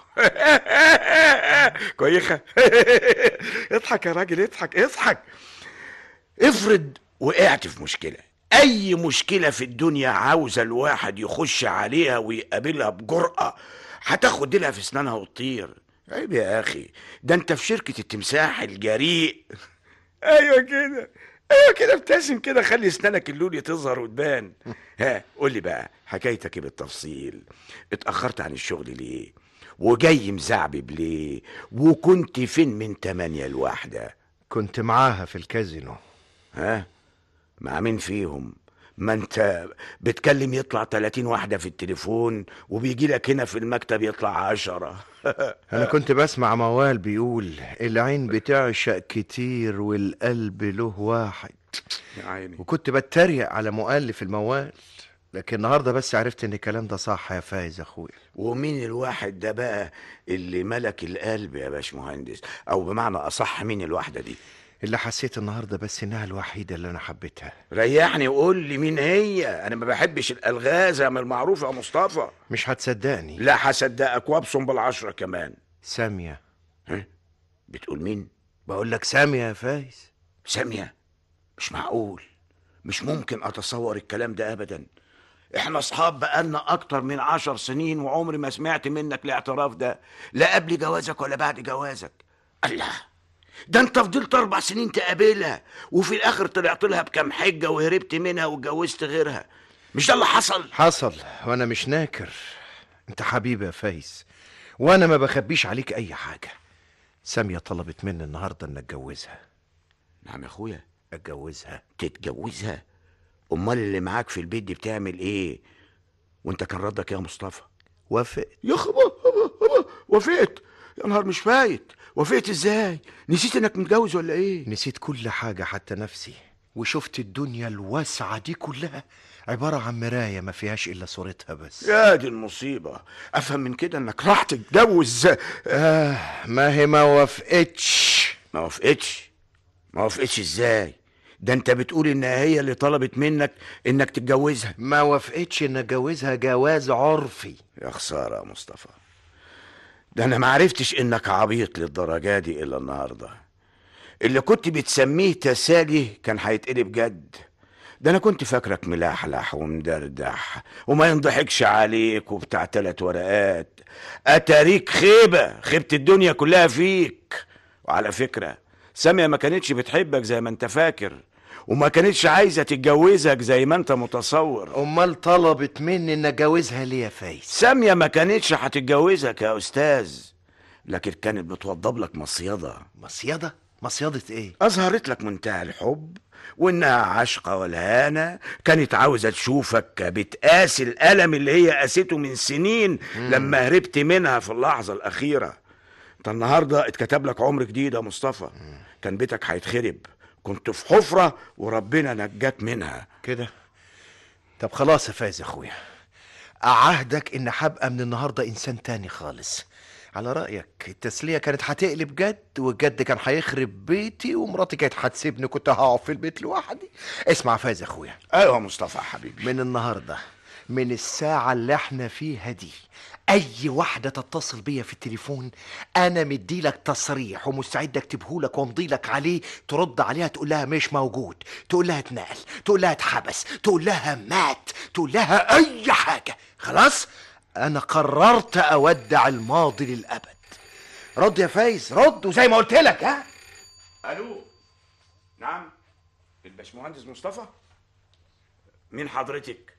كويخة اضحك يا راجل اضحك اضحك افرض وقعت في مشكلة اي مشكلة في الدنيا عاوزة الواحد يخش عليها ويقابلها بجرأة هتاخد لها في اسنانها وتطير عيب يا اخي ده انت في شركة التمساح الجريء ايوه كده ايوه كده ابتسم كده خلي اسنانك اللولي تظهر وتبان ها قول لي بقى حكايتك ايه بالتفصيل اتاخرت عن الشغل ليه وجاي مزعبب ليه وكنت فين من تمانية لواحدة كنت معاها في الكازينو ها مع مين فيهم ما انت بتكلم يطلع 30 واحدة في التليفون وبيجي لك هنا في المكتب يطلع عشرة انا كنت بسمع موال بيقول العين بتعشق كتير والقلب له واحد يا عيني وكنت بتريق على مؤلف الموال لكن النهارده بس عرفت ان الكلام ده صح يا فايز اخويا ومين الواحد ده بقى اللي ملك القلب يا باشمهندس او بمعنى اصح مين الواحدة دي اللي حسيت النهارده بس انها الوحيده اللي انا حبيتها ريحني وقول لي مين هي انا ما بحبش الالغاز من المعروف يا مصطفى مش هتصدقني لا هصدقك وابصم بالعشرة كمان ساميه بتقول مين بقول لك ساميه يا فايز سامية مش معقول مش ممكن اتصور الكلام ده ابدا احنا اصحاب بقالنا اكتر من عشر سنين وعمري ما سمعت منك الاعتراف ده لا قبل جوازك ولا بعد جوازك الله ده انت فضلت اربع سنين تقابلها وفي الاخر طلعت لها بكام حجه وهربت منها واتجوزت غيرها مش ده اللي حصل حصل وانا مش ناكر انت حبيبي يا فايز وانا ما بخبيش عليك اي حاجه ساميه طلبت مني النهارده ان اتجوزها نعم يا اخويا اتجوزها تتجوزها امال اللي معاك في البيت دي بتعمل ايه وانت كان ردك يا مصطفى وافق يا خبر وافقت يا نهار مش فايت وافقت ازاي نسيت انك متجوز ولا ايه نسيت كل حاجه حتى نفسي وشفت الدنيا الواسعه دي كلها عباره عن مرايه ما فيهاش الا صورتها بس يا دي المصيبة افهم من كده انك راح تتجوز آه ما هي ما وافقتش ما وافقتش ما وافقتش ازاي ده انت بتقول انها هي اللي طلبت منك انك تتجوزها ما وافقتش ان اتجوزها جواز عرفي يا خسارة يا مصطفى ده انا ما عرفتش انك عبيط للدرجة دي الا النهاردة اللي كنت بتسميه تسالي كان هيتقلب جد ده انا كنت فاكرك ملحلح ومدردح وما ينضحكش عليك وبتاع تلات ورقات اتاريك خيبة خيبة الدنيا كلها فيك وعلى فكرة سامية ما كانتش بتحبك زي ما انت فاكر وما كانتش عايزة تتجوزك زي ما انت متصور امال طلبت مني ان اتجوزها ليه يا فايز سامية ما كانتش هتتجوزك يا أستاذ لكن كانت بتوضب لك مصيدة مصيده مصيده ايه أظهرت لك منتهى الحب وإنها عاشقة والهانة كانت عاوزة تشوفك بتقاسي الألم اللي هي قاسته من سنين لما هربت منها في اللحظة الأخيرة انت النهاردة اتكتب لك عمر جديد يا مصطفى كان بيتك هيتخرب كنت في حفرة وربنا نجاك منها كده طب خلاص يا فايز يا اخويا اعهدك ان هبقى من النهارده انسان تاني خالص على رايك التسليه كانت هتقلب جد والجد كان هيخرب بيتي ومراتي كانت هتسيبني كنت هقعد في البيت لوحدي اسمع يا فايز يا اخويا أيوة يا مصطفى يا حبيبي من النهارده من الساعة اللي احنا فيها دي أي واحدة تتصل بيا في التليفون أنا مديلك تصريح ومستعد أكتبهولك وأمضيلك عليه ترد عليها تقول لها مش موجود تقول لها اتنقل تقول لها اتحبس تقول لها مات تقول لها أي حاجة خلاص أنا قررت أودع الماضي للأبد رد يا فايز رد وزي ما قلت لك ها الو نعم الباشمهندس مصطفى مين حضرتك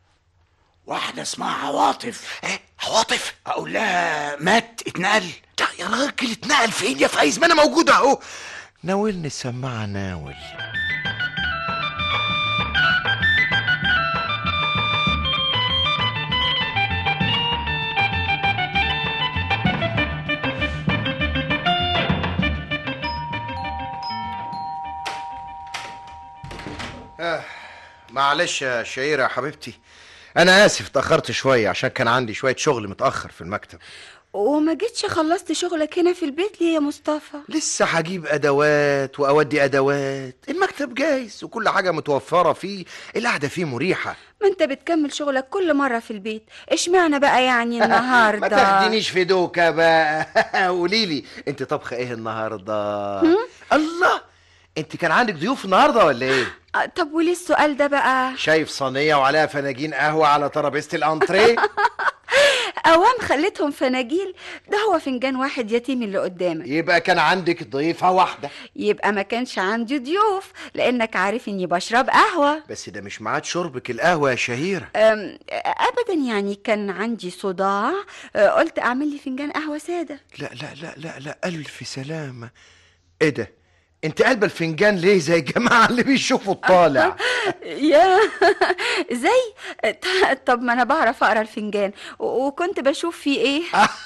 واحدة اسمها عواطف ايه عواطف اقول لها مات اتنقل لا يا راجل اتنقل فين يا فايز ما انا موجود اهو ناولني السماعة ناول آه معلش يا شهيرة يا حبيبتي أنا آسف اتأخرت شوية عشان كان عندي شوية شغل متأخر في المكتب وما جيتش خلصت شغلك هنا في البيت ليه يا مصطفى لسه هجيب ادوات واودي ادوات المكتب جاهز وكل حاجه متوفره فيه القعده فيه مريحه ما انت بتكمل شغلك كل مرة في البيت اشمعنى بقى يعني النهاردة ما تاخدينيش في دوكا بقى قولي لي انت طبخه ايه النهارده الله انت كان عندك ضيوف النهارده ولا ايه آه، طب وليه السؤال ده بقى شايف صينيه وعليها فناجين قهوه على ترابيزه الانتريه اوام خليتهم فناجيل ده هو فنجان واحد يتيم اللي قدامك يبقى كان عندك ضيفه واحده يبقى ما كانش عندي ضيوف لانك عارف اني بشرب قهوة بس ده مش ميعاد شربك القهوه يا شهيره أم، ابدا يعني كان عندي صداع أه، قلت اعمل لي فنجان قهوة سادة لا لا لا لا لا ألف سلامة إيه ده؟ أنت قلب الفنجان ليه زي الجماعة اللي بيشوفوا الطالع؟ يا زي ط- طب ما انا بعرف اقرا الفنجان و- وكنت بشوف فيه ايه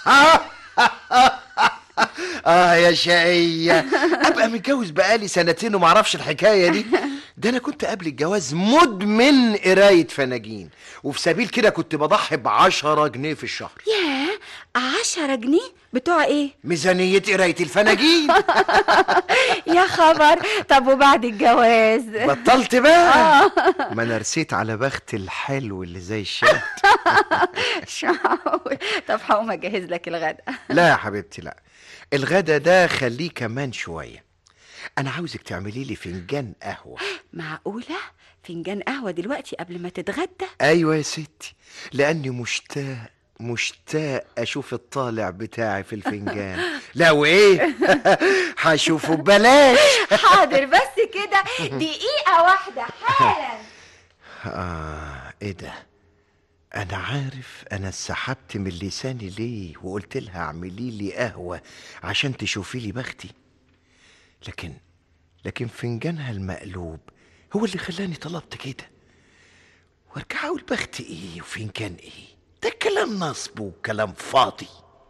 آه يا شقية أبقى متجوز بقالي سنتين ومعرفش الحكاية دي ده أنا كنت قبل الجواز مدمن قراية فناجين وفي سبيل كده كنت بضحي بعشرة جنيه في الشهر ياه عشرة جنيه بتوع ايه ميزانية قراية الفناجين يا خبر طب وبعد الجواز بطلت بقى ما أنا رسيت على بخت الحلو اللي زي الشات مش معقول طب هقوم اجهز لك الغدا لا يا حبيبتي لا الغدا ده خليه كمان شوية أنا عاوزك تعملي لي فنجان قهوة معقولة فنجان قهوة دلوقتي قبل ما تتغدى أيوة يا ستي لأني مشتاق مشتاق أشوف الطالع بتاعي في الفنجان لا وإيه هشوفه ببلاش حاضر بس كده دقيقة واحدة حالا آه ايه ده انا عارف انا سحبت من لساني ليه وقلت لها اعملي لي قهوه عشان تشوفي لي بختي لكن لكن فنجانها المقلوب هو اللي خلاني طلبت كده وارجع اقول بختي ايه وفنجان ايه ده كلام نصب وكلام فاضي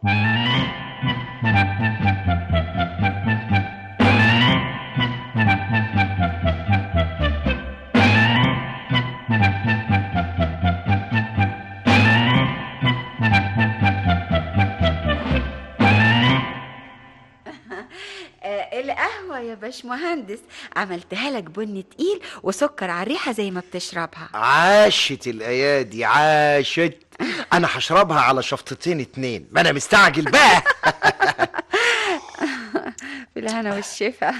آه القهوة يا باشمهندس عملتها لك بن تقيل وسكر على الريحة زي ما بتشربها عاشت الايادي عاشت انا هشربها على شفطتين اتنين ما انا مستعجل بقى بالهنا والشفا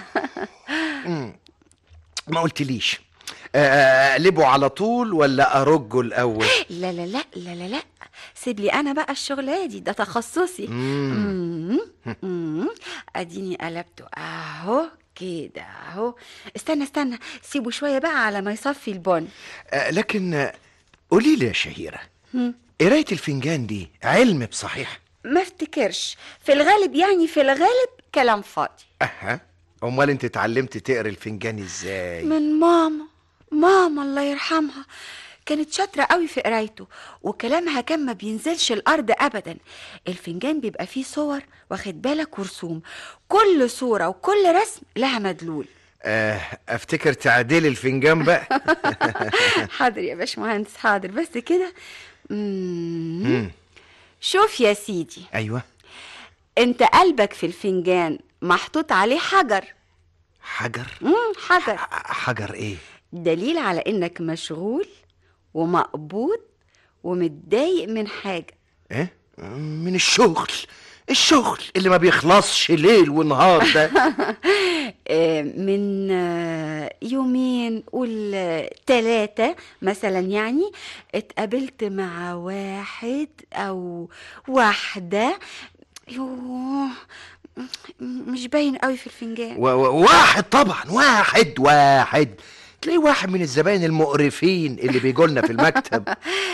ما قلتليش آه، اقلبه على طول ولا ارجه الاول لا لا لا لا لا لا سيب لي انا بقى الشغلة دي ده تخصصي مم. مم. اديني قلبته اهو كده اهو استنى استنى سيبه شوية بقى على ما يصفي البن آه، لكن آه، قولي لي يا شهيره قرايه الفنجان دي علم بصحيح ما افتكرش في الغالب يعني في الغالب كلام فاضي اها امال انت اتعلمت تقري الفنجان ازاي من ماما ماما الله يرحمها كانت شاطرة قوي في قرايته وكلامها كان ما بينزلش الأرض أبدا الفنجان بيبقى فيه صور واخد بالك ورسوم كل صورة وكل رسم لها مدلول آه، افتكر تعديل الفنجان بقى حاضر يا باشمهندس حاضر بس كده مم. مم. شوف يا سيدي ايوه انت قلبك في الفنجان محطوط عليه حجر حجر مم حجر حجر ايه دليل على انك مشغول ومقبوض ومتضايق من حاجة ايه من الشغل الشغل اللي ما بيخلصش ليل ونهار ده آه، من آه، يومين قول آه، تلاتة مثلا يعني اتقابلت مع واحد او واحدة يوه م- مش باين قوي في الفنجان و- و- واحد طبعا واحد واحد تلاقي واحد من الزباين المقرفين اللي بيجولنا في المكتب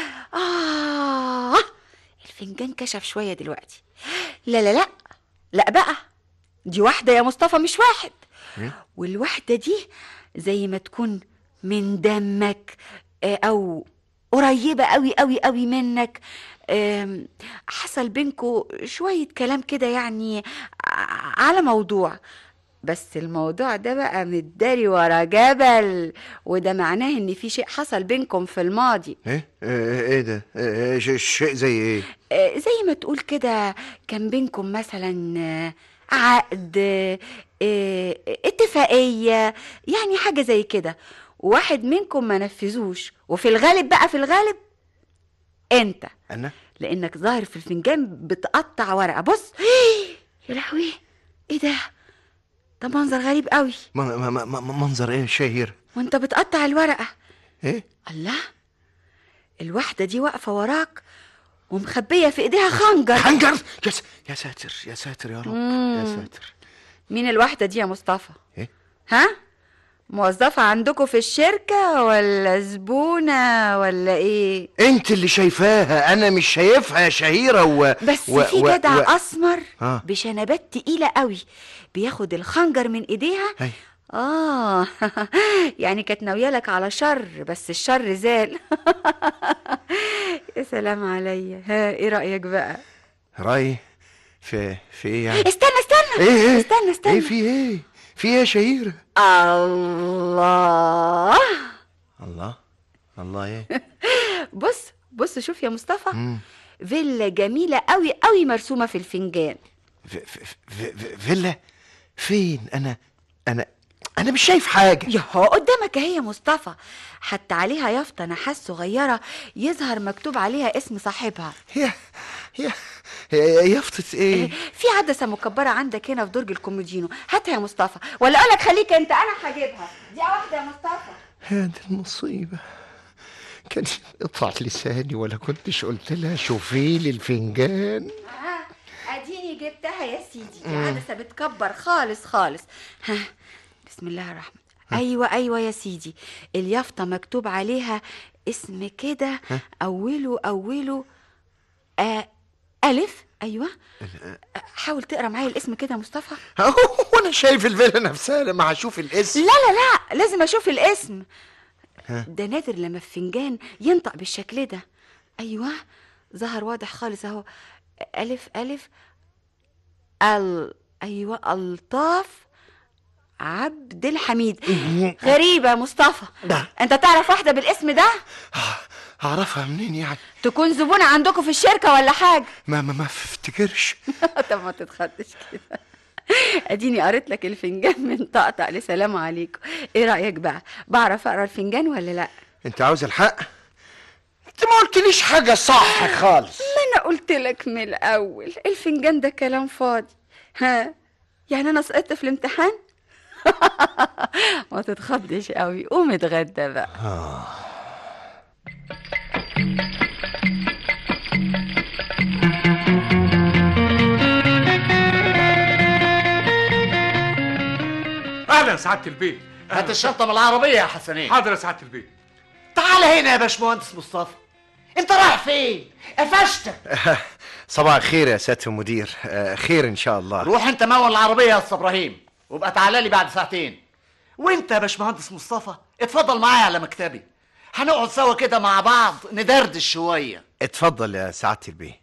آه الفنجان كشف شوية دلوقتي لا لا لا لا بقى دي واحدة يا مصطفى مش واحد والواحدة دي زي ما تكون من دمك آه، أو قريبة قوي قوي قوي منك آم، حصل بينكو شوية كلام كده يعني ع- على موضوع بس الموضوع ده بقى متداري ورا جبل وده معناه ان في شيء حصل بينكم في الماضي ايه ايه إيه ده إيه ش- شيء زي ايه آه، زي ما تقول كده كان بينكم مثلا آه، عقد آه، آه، اتفاقية يعني حاجة زي كده واحد منكم ما نفذوش وفي الغالب بقى في الغالب انت انا لانك ظاهر في الفنجان بتقطع ورقة بص يا لهوي ايه ده ده منظر غريب قوي م- م- م- م- منظر ايه شهير وانت بتقطع الورقة ايه الله الواحدة دي واقفة وراك ومخبية في ايديها خنجر خنجر يا, س... يا ساتر يا ساتر يا رب يا ساتر مين الواحدة دي يا مصطفى؟ ايه ها؟ موظفة عندكم في الشركة ولا زبونة ولا ايه؟ انت اللي شايفاها انا مش شايفها يا شهيرة و... بس و... في و- جدع و... اسمر آه. بشنبات تقيلة قوي بياخد الخنجر من ايديها أي. اه يعني كانت ناوية لك على شر بس الشر زال يا سلام عليا ها ايه رأيك بقى؟ راي في في ايه يعني استنى استنى ايه ايه استنى استنى ايه في ايه في ايه يا شهيرة الله الله الله ايه بص بص شوف يا مصطفى فيلا جميلة قوي قوي مرسومة في الفنجان في... في... في... في... فيلا فين انا انا انا مش شايف حاجة ياهو قدامك اهي يا مصطفى حتى عليها يافطة نحاس صغيرة يظهر مكتوب عليها اسم صاحبها يا يا يا- يافطة ايه في عدسة مكبرة عندك هنا في درج الكومودينو هاتها يا مصطفى ولا اقولك خليك انت انا هجيبها دي واحدة يا مصطفى يا دي المصيبة كان قطع لساني ولا كنتش قلت لها شوفي لي الفنجان ها اديني جبتها يا سيدي دي عدسة بتكبر خالص خالص ها بسم الله الرحمن ايوه ايوه يا سيدي اليافطه مكتوب عليها اسم كده اوله اوله آه الف ايوه حاول تقرا معايا الاسم كده يا مصطفى وانا شايف الفيلا نفسها لما هشوف الاسم لا لا لا لازم اشوف الاسم ده نادر لما الفنجان ينطق بالشكل ده ايوه ظهر واضح خالص اهو الف الف ال ايوه الطاف عبد الحميد غريبة يا مصطفى ده. انت تعرف واحدة بالاسم ده اعرفها منين يعني تكون زبونة عندكم في الشركة ولا حاجة ما ما ما افتكرش طب ما تتخضش كده اديني قريت لك الفنجان من طقطق لسلام عليكم ايه رأيك بقى بعرف اقرا الفنجان ولا لا انت عاوز الحق انت ما قلتليش حاجه صح خالص ما انا قلت لك من الاول الفنجان ده كلام فاضي ها يعني انا سقطت في الامتحان ما تتخضش قوي قوم اتغدى بقى اهلا سعاده البيت هات الشنطة من العربية يا حسنين حاضر يا سعاده البيت تعال هنا يا باشمهندس مصطفى انت رايح فين؟ قفشتك صباح الخير يا سياده المدير آه، خير ان شاء الله روح انت مول العربية يا استاذ ابراهيم وابقى تعالى لي بعد ساعتين وانت يا باشمهندس مصطفى اتفضل معايا على مكتبي هنقعد سوا كده مع بعض ندردش شوية اتفضل يا سعاده البيه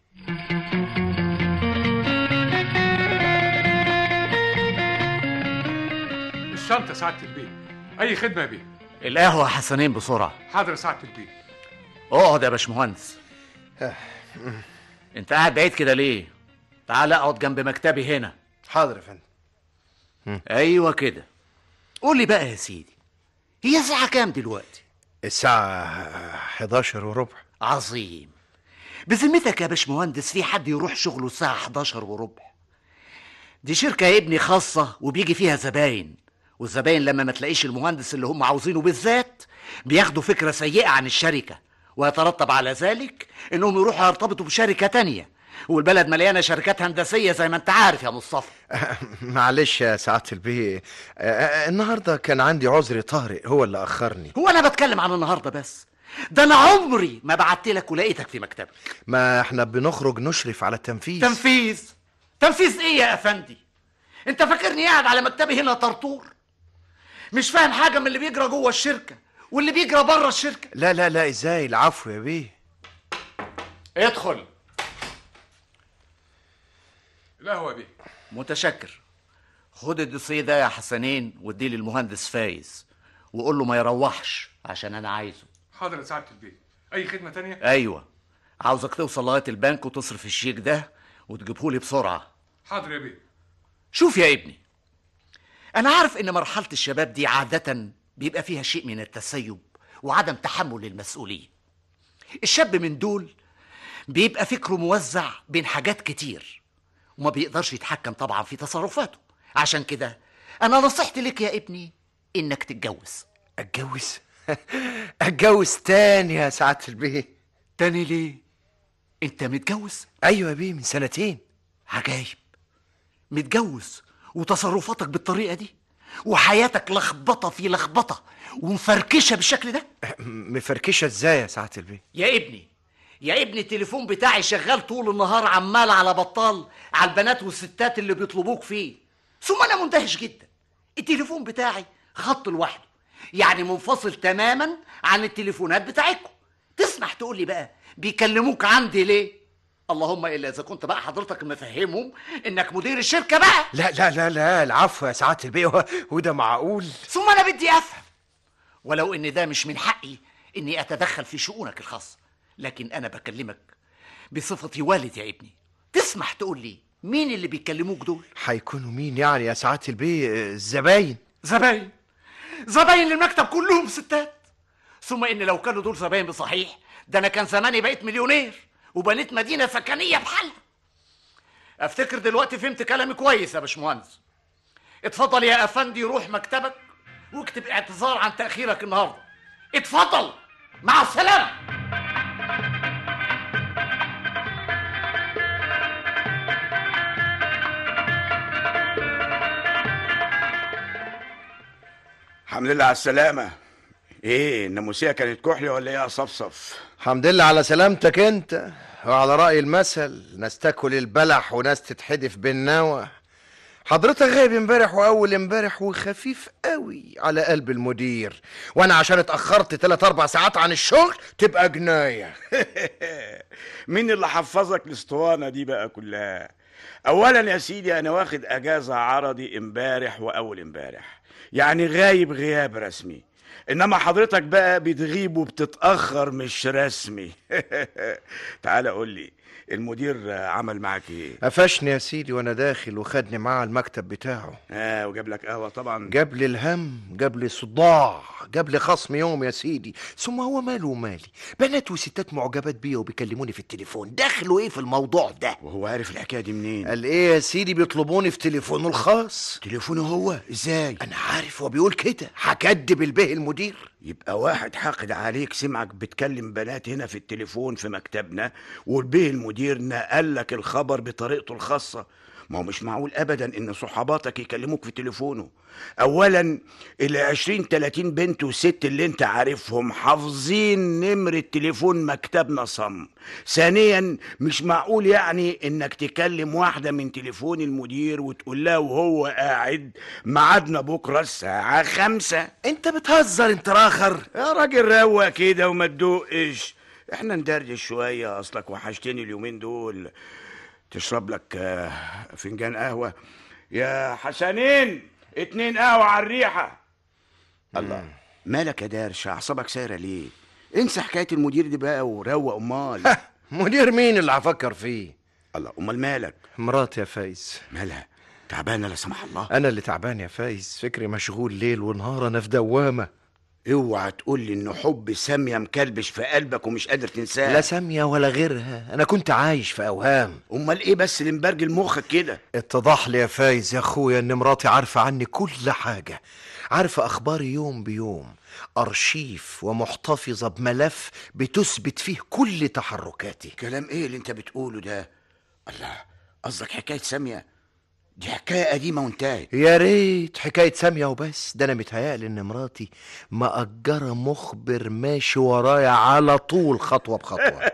الشنطه سعاده البيت اي خدمه يا بيه القهوة يا حسنين بسرعة حاضر يا سعاده البيت اقعد يا باشمهندس انت قاعد بعيد كده ليه؟ تعال اقعد جنب مكتبي هنا حاضر يا فندم ايوه كده قول لي بقى يا سيدي هي الساعة كام دلوقتي؟ الساعه 11 وربع عظيم بذمتك يا باشمهندس في حد يروح شغله الساعة 11 وربع دي شركة يا ابني خاصة وبيجي فيها زباين والزباين لما ما تلاقيش المهندس اللي هم عاوزينه بالذات بياخدوا فكرة سيئة عن الشركة ويترتب على ذلك انهم يروحوا يرتبطوا بشركة تانية والبلد مليانة شركات هندسية زي ما انت عارف يا مصطفى معلش يا سعاده البيه آه، آه، النهارده كان عندي عذر طارئ هو اللي اخرني هو انا بتكلم عن النهاردة بس ده انا عمري ما بعت لك ولقيتك في مكتبك ما احنا بنخرج نشرف على التنفيذ تنفيذ تنفيذ ايه يا افندي انت فاكرني قاعد على مكتبي هنا طرطور مش فاهم حاجه من اللي بيجرى جوه الشركه واللي بيجرى بره الشركه لا لا لا ازاي العفو يا بيه ادخل القهوه يا بيه متشكر خد الدوسيه ده يا حسنين واديه للمهندس فايز وقول له ما يروحش عشان انا عايزه حاضر يا سعاده البيت اي خدمه تانية ايوه عاوزك توصل لغايه البنك وتصرف الشيك ده وتجيبهولي بسرعه حاضر يا بيه شوف يا ابني أنا عارف إن مرحلة الشباب دي عادة بيبقى فيها شيء من التسيب وعدم تحمل المسؤولية الشاب من دول بيبقى فكره موزع بين حاجات كتير وما بيقدرش يتحكم طبعا في تصرفاته عشان كده أنا نصيحتي لك يا ابني إنك تتجوز اتجوز اتجوز تاني يا سعاده البيه تاني ليه؟ أنت متجوز؟ ايوه يا بيه من سنتين عجايب متجوز وتصرفاتك بالطريقة دي وحياتك لخبطة في لخبطة ومفركشة بالشكل ده مفركشه ازاي يا سعاده البيه يا ابني يا ابني التليفون بتاعي شغال طول النهار عمال على بطال على البنات والستات اللي بيطلبوك فيه ثم انا مندهش جدا التليفون بتاعي خط لوحده يعني منفصل تماما عن التليفونات بتاعتكم تسمح تقول لي بقى بيكلموك عندي ليه اللهم الا اذا كنت بقى حضرتك مفهمهم انك مدير الشركه بقى لا لا لا لا العفو يا سعاده البيه هو- وده معقول ثم انا بدي افهم ولو ان ده مش من حقي اني اتدخل في شؤونك الخاصه لكن انا بكلمك بصفتي والد يا ابني تسمح تقول لي مين اللي بيكلموك دول هيكونوا مين يعني يا سعاده البيه آه، الزباين زباين زباين المكتب كلهم ستات ثم ان لو كانوا دول زباين بصحيح ده انا كان زماني بقيت مليونير وبنيت مدينه سكنيه بحالها افتكر دلوقتي فهمت كلامي كويس يا باشمهندس اتفضل يا افندي روح مكتبك واكتب اعتذار عن تاخيرك النهارده اتفضل مع السلامه الحمد لله على السلامة ايه الناموسيه كانت كحلي ولا ايه يا صفصف الحمد لله على سلامتك انت وعلى رأي المثل ناس تاكل البلح وناس تتحدف بالنوى حضرتك غايب امبارح واول امبارح وخفيف قوي على قلب المدير وانا عشان اتاخرت 3 4 ساعات عن الشغل تبقى جنايه مين اللي حفظك الاسطوانه دي بقى كلها اولا يا سيدي انا واخد اجازه عرضي امبارح واول امبارح يعني غايب غياب رسمي انما حضرتك بقى بتغيب وبتتاخر مش رسمي تعال قول لي المدير عمل معاك ايه قفشني يا سيدي وانا داخل وخدني معاه على المكتب بتاعه اه وجاب لك قهوه طبعا جاب لي الهم جاب لي صداع جاب لي خصم يوم يا سيدي ثم هو ماله ومالي بنات وستات معجبات بيا وبيكلموني في التليفون دخلوا ايه في الموضوع ده وهو عارف الحكايه دي منين قال ايه يا سيدي بيطلبوني في تليفونه الخاص تليفونه هو ازاي انا عارف هو بيقول كده هكدب البه المدير يبقى واحد حاقد عليك سمعك بتكلم بنات هنا في التليفون في مكتبنا والبيه المدير نقل لك الخبر بطريقته الخاصة ما هو مش معقول ابدا ان صحاباتك يكلموك في تليفونه اولا ال 20 30 بنت وست اللي انت عارفهم حافظين نمرة تليفون مكتبنا صم ثانيا مش معقول يعني انك تكلم واحدة من تليفون المدير وتقول لها وهو قاعد ميعادنا بكرة الساعة خمسة انت بتهزر انت راخر يا راجل روق كده وما تدقش احنا ندردش شوية اصلك وحشتني اليومين دول تشرب لك آه، فنجان قهوة يا حسنين اتنين قهوة على الريحة الله مالك يا دارش اعصابك سايرة ليه انسى حكاية المدير دي بقى وروق امال مدير مين اللي هفكر فيه الله امال مالك مراتي يا فايز مالها تعبانة لا سمح الله انا اللي تعبان يا فايز فكري مشغول ليل ونهار انا في دوامه اوعى تقول لي ان حب سامية مكلبش في قلبك ومش قادر تنساه لا ساميه ولا غيرها انا كنت عايش في اوهام امال ايه بس اللي مبرجل مخك كده اتضح لي يا فايز يا اخويا ان مراتي عارفه عني كل حاجه عارفه اخباري يوم بيوم ارشيف ومحتفظه بملف بتثبت فيه كل تحركاتي كلام ايه اللي انت بتقوله ده الله قصدك حكايه ساميه دي حكايه قديمه وانتهت يا ريت حكايه ساميه وبس ده انا متهيألي ان مراتي مأجره مخبر ماشي ورايا على طول خطوه بخطوه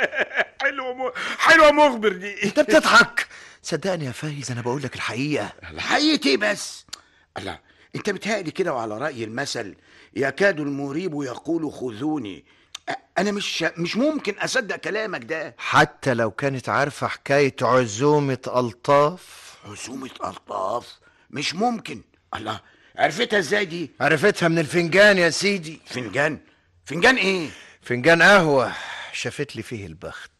حلوه م... حلوه مخبر دي انت بتضحك صدقني يا فايز انا بقول لك الحقيقه الحقيقه ايه بس الله انت بتهيألي كده وعلى رأي المثل يكاد المريب يقول خذوني أ- انا مش مش ممكن اصدق كلامك ده حتى لو كانت عارفه حكايه عزومه الطاف عزومه الطاف مش ممكن الله عرفتها ازاي دي عرفتها من الفنجان يا سيدي فنجان فنجان ايه فنجان قهوة شافت لي فيه البخت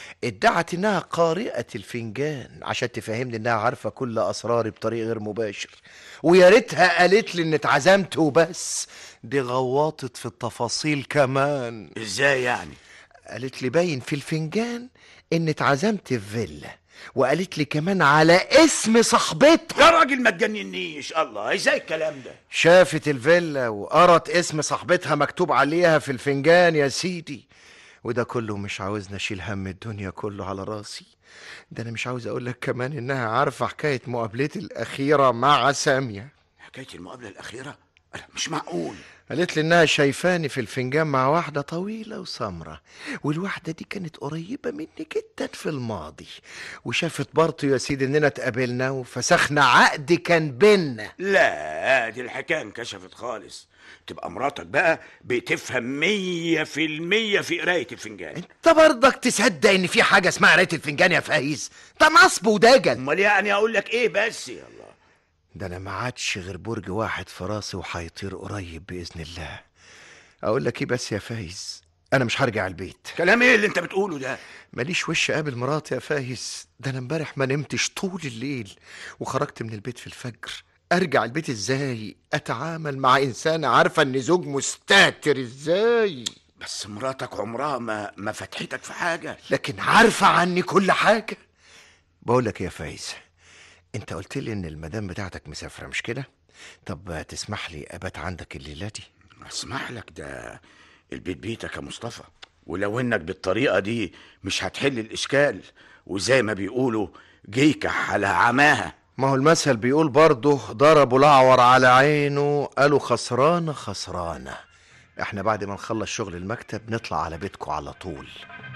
ادعت انها قارئة الفنجان عشان تفهمني انها عارفة كل اسراري بطريق غير مباشر ويا ريتها قالت لي ان اتعزمت وبس دي غوطت في التفاصيل كمان ازاي يعني قالت لي باين في الفنجان ان اتعزمت في فيلا وقالت لي كمان على اسم صاحبتها يا راجل ما تجننيش الله ازاي الكلام ده شافت الفيلا وقرت اسم صاحبتها مكتوب عليها في الفنجان يا سيدي وده كله مش عاوزني اشيل هم الدنيا كله على راسي ده انا مش عاوز اقول لك كمان انها عارفه حكايه مقابلتي الاخيره مع ساميه حكايه المقابله الاخيره أنا مش معقول قالت لي انها شايفاني في الفنجان مع واحده طويله وسمرة والواحده دي كانت قريبه مني جدا في الماضي وشافت برضه يا سيدي اننا اتقابلنا وفسخنا عقد كان بينا لا دي الحكايه انكشفت خالص تبقى مراتك بقى بتفهم مية في المية في قراية الفنجان انت برضك تصدق ان في حاجه اسمها قرايه الفنجان يا فايز ده نصب ودجل امال يعني اقول لك ايه بس يا الله ده انا ما عادش غير برج واحد في راسي وهيطير قريب باذن الله اقول لك ايه بس يا فايز انا مش هرجع البيت كلام ايه اللي انت بتقوله ده ماليش وش قابل مراتي يا فايز ده انا امبارح ما نمتش طول الليل وخرجت من البيت في الفجر ارجع البيت ازاي اتعامل مع انسانه عارفه ان زوج مستهتر ازاي بس مراتك عمرها ما ما فتحتك في حاجة لكن عارفه عني كل حاجه بقول لك يا فايز انت قلت لي ان المدام بتاعتك مسافره مش كده طب تسمح لي ابات عندك الليله دي اسمح لك ده البيت بيتك يا مصطفى ولو انك بالطريقة دي مش هتحل الاشكال وزي ما بيقولوا جيكة على عماها ما هو المثل بيقول برضه ضربوا الأعور على عينه قالوا خسرانة خسرانة احنا بعد ما نخلص شغل المكتب نطلع على بيتكم على طول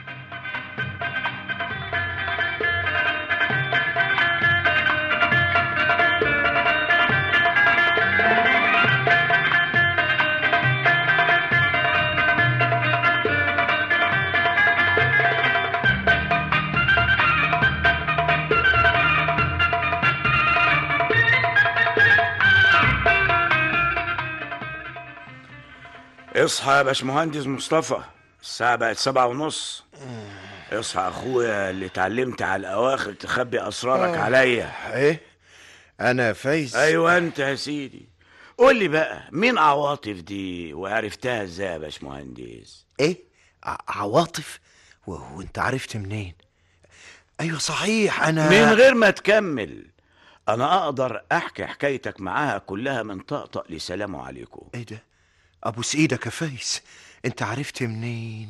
اصحى يا باشمهندس مصطفى الساعة بقت سبعة ونص اصحى يا اخويا اللي اتعلمت على الاواخر تخبي اسرارك عليا ايه انا فايز ايوه انت يا سيدي قول لي بقى مين عواطف دي وعرفتها ازاي يا باشمهندس ايه ع- عواطف و- وانت عرفت منين ايوه صحيح انا من غير ما تكمل انا اقدر احكي حكايتك معاها كلها من طقطق لسلام عليكم ايه ده ابوس ايدك يا فايز انت عرفت منين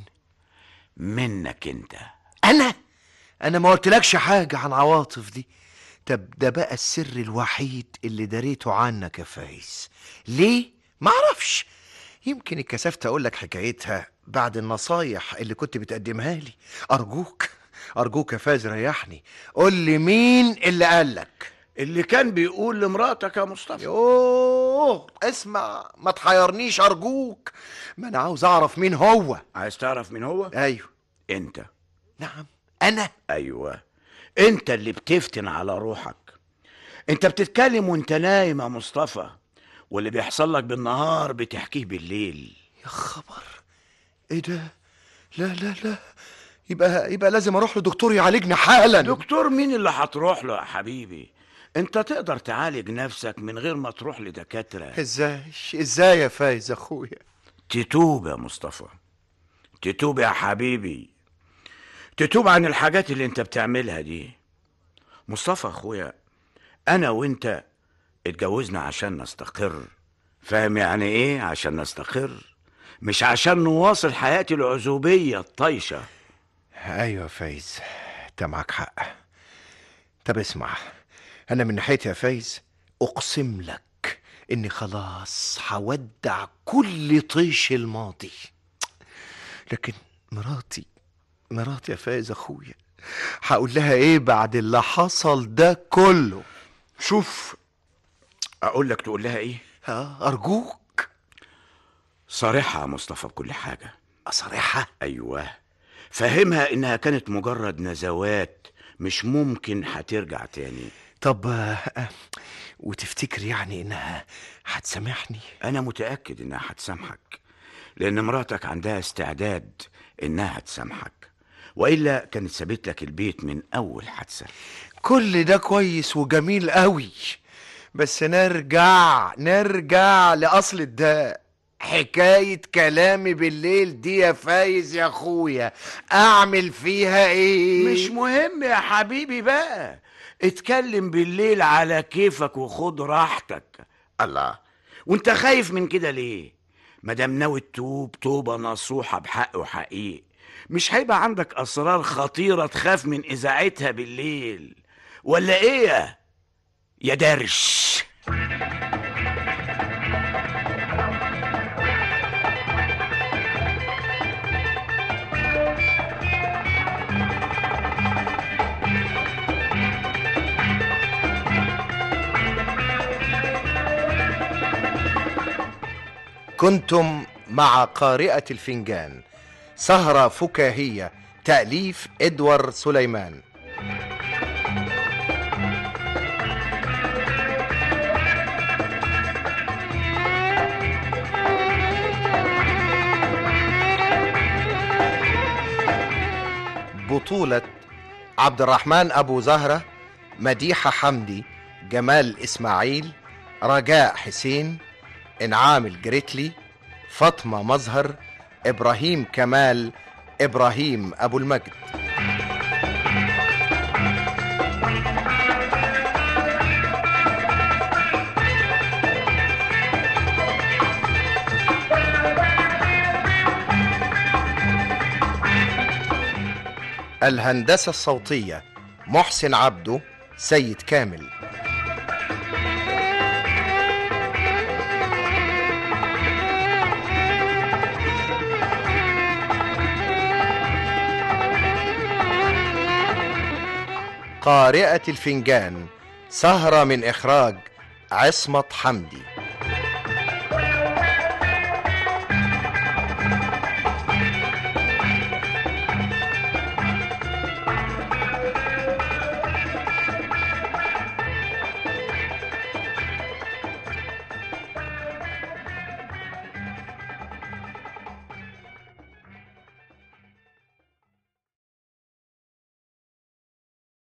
منك انت انا انا ما قلتلكش حاجه عن عواطف دي طب ده بقى السر الوحيد اللي دريته عنك يا فايز ليه ما اعرفش يمكن اتكسفت اقول لك حكايتها بعد النصايح اللي كنت بتقدمها لي ارجوك ارجوك يا فايز ريحني قول لي مين اللي قالك اللي كان بيقول لمراتك يا مصطفى يوه اسمع ما تحيرنيش ارجوك ما انا عاوز اعرف مين هو عايز تعرف مين هو ايوه انت نعم انا ايوه انت اللي بتفتن على روحك انت بتتكلم وانت نايم يا مصطفى واللي بيحصل لك بالنهار بتحكيه بالليل يا خبر ايه ده لا لا لا يبقى يبقى لازم اروح لدكتور يعالجني حالا دكتور مين اللي هتروح له يا حبيبي انت تقدر تعالج نفسك من غير ما تروح لدكاترة ازاي ازاي يا فايز اخويا تتوب يا مصطفى تتوب يا حبيبي تتوب عن الحاجات اللي انت بتعملها دي مصطفى اخويا انا وانت اتجوزنا عشان نستقر فاهم يعني ايه عشان نستقر مش عشان نواصل حياة العزوبية الطايشة ايوه يا فايز انت معاك حق طب اسمع انا من ناحيتي يا فايز اقسم لك اني خلاص هودع كل طيش الماضي لكن مراتي مراتي يا فايز اخويا هقول لها ايه بعد اللي حصل ده كله شوف اقول لك تقول لها ايه ها ارجوك صارحها يا مصطفى بكل حاجة اصارحها ايوه فهمها انها كانت مجرد نزوات مش ممكن هترجع تاني طب آه، آه، وتفتكر يعني انها هتسامحني انا متاكد انها هتسامحك لان مراتك عندها استعداد انها تسامحك والا كانت سابت لك البيت من اول حادثه كل ده كويس وجميل قوي بس نرجع نرجع لأصل الداء حكاية كلامي بالليل دي يا فايز يا اخويا اعمل فيها ايه مش مهم يا حبيبي بقى اتكلم بالليل على كيفك وخد راحتك الله وانت خايف من كده ليه مادام ناوي تتوب توبه نصوحه بحق وحقيق مش هيبقى عندك اسرار خطيره تخاف من اذاعتها بالليل ولا ايه يا- يا درش كنتم مع قارئة الفنجان سهرة فكاهية تأليف إدوار سليمان بطولة عبد الرحمن أبو زهرة مديحة حمدي جمال إسماعيل رجاء حسين إنعام الجريتلي فاطمة مظهر إبراهيم كمال إبراهيم أبو المجد الهندسة الصوتية محسن عبده سيد كامل قارئة الفنجان سهرة من إخراج عصمت حمدي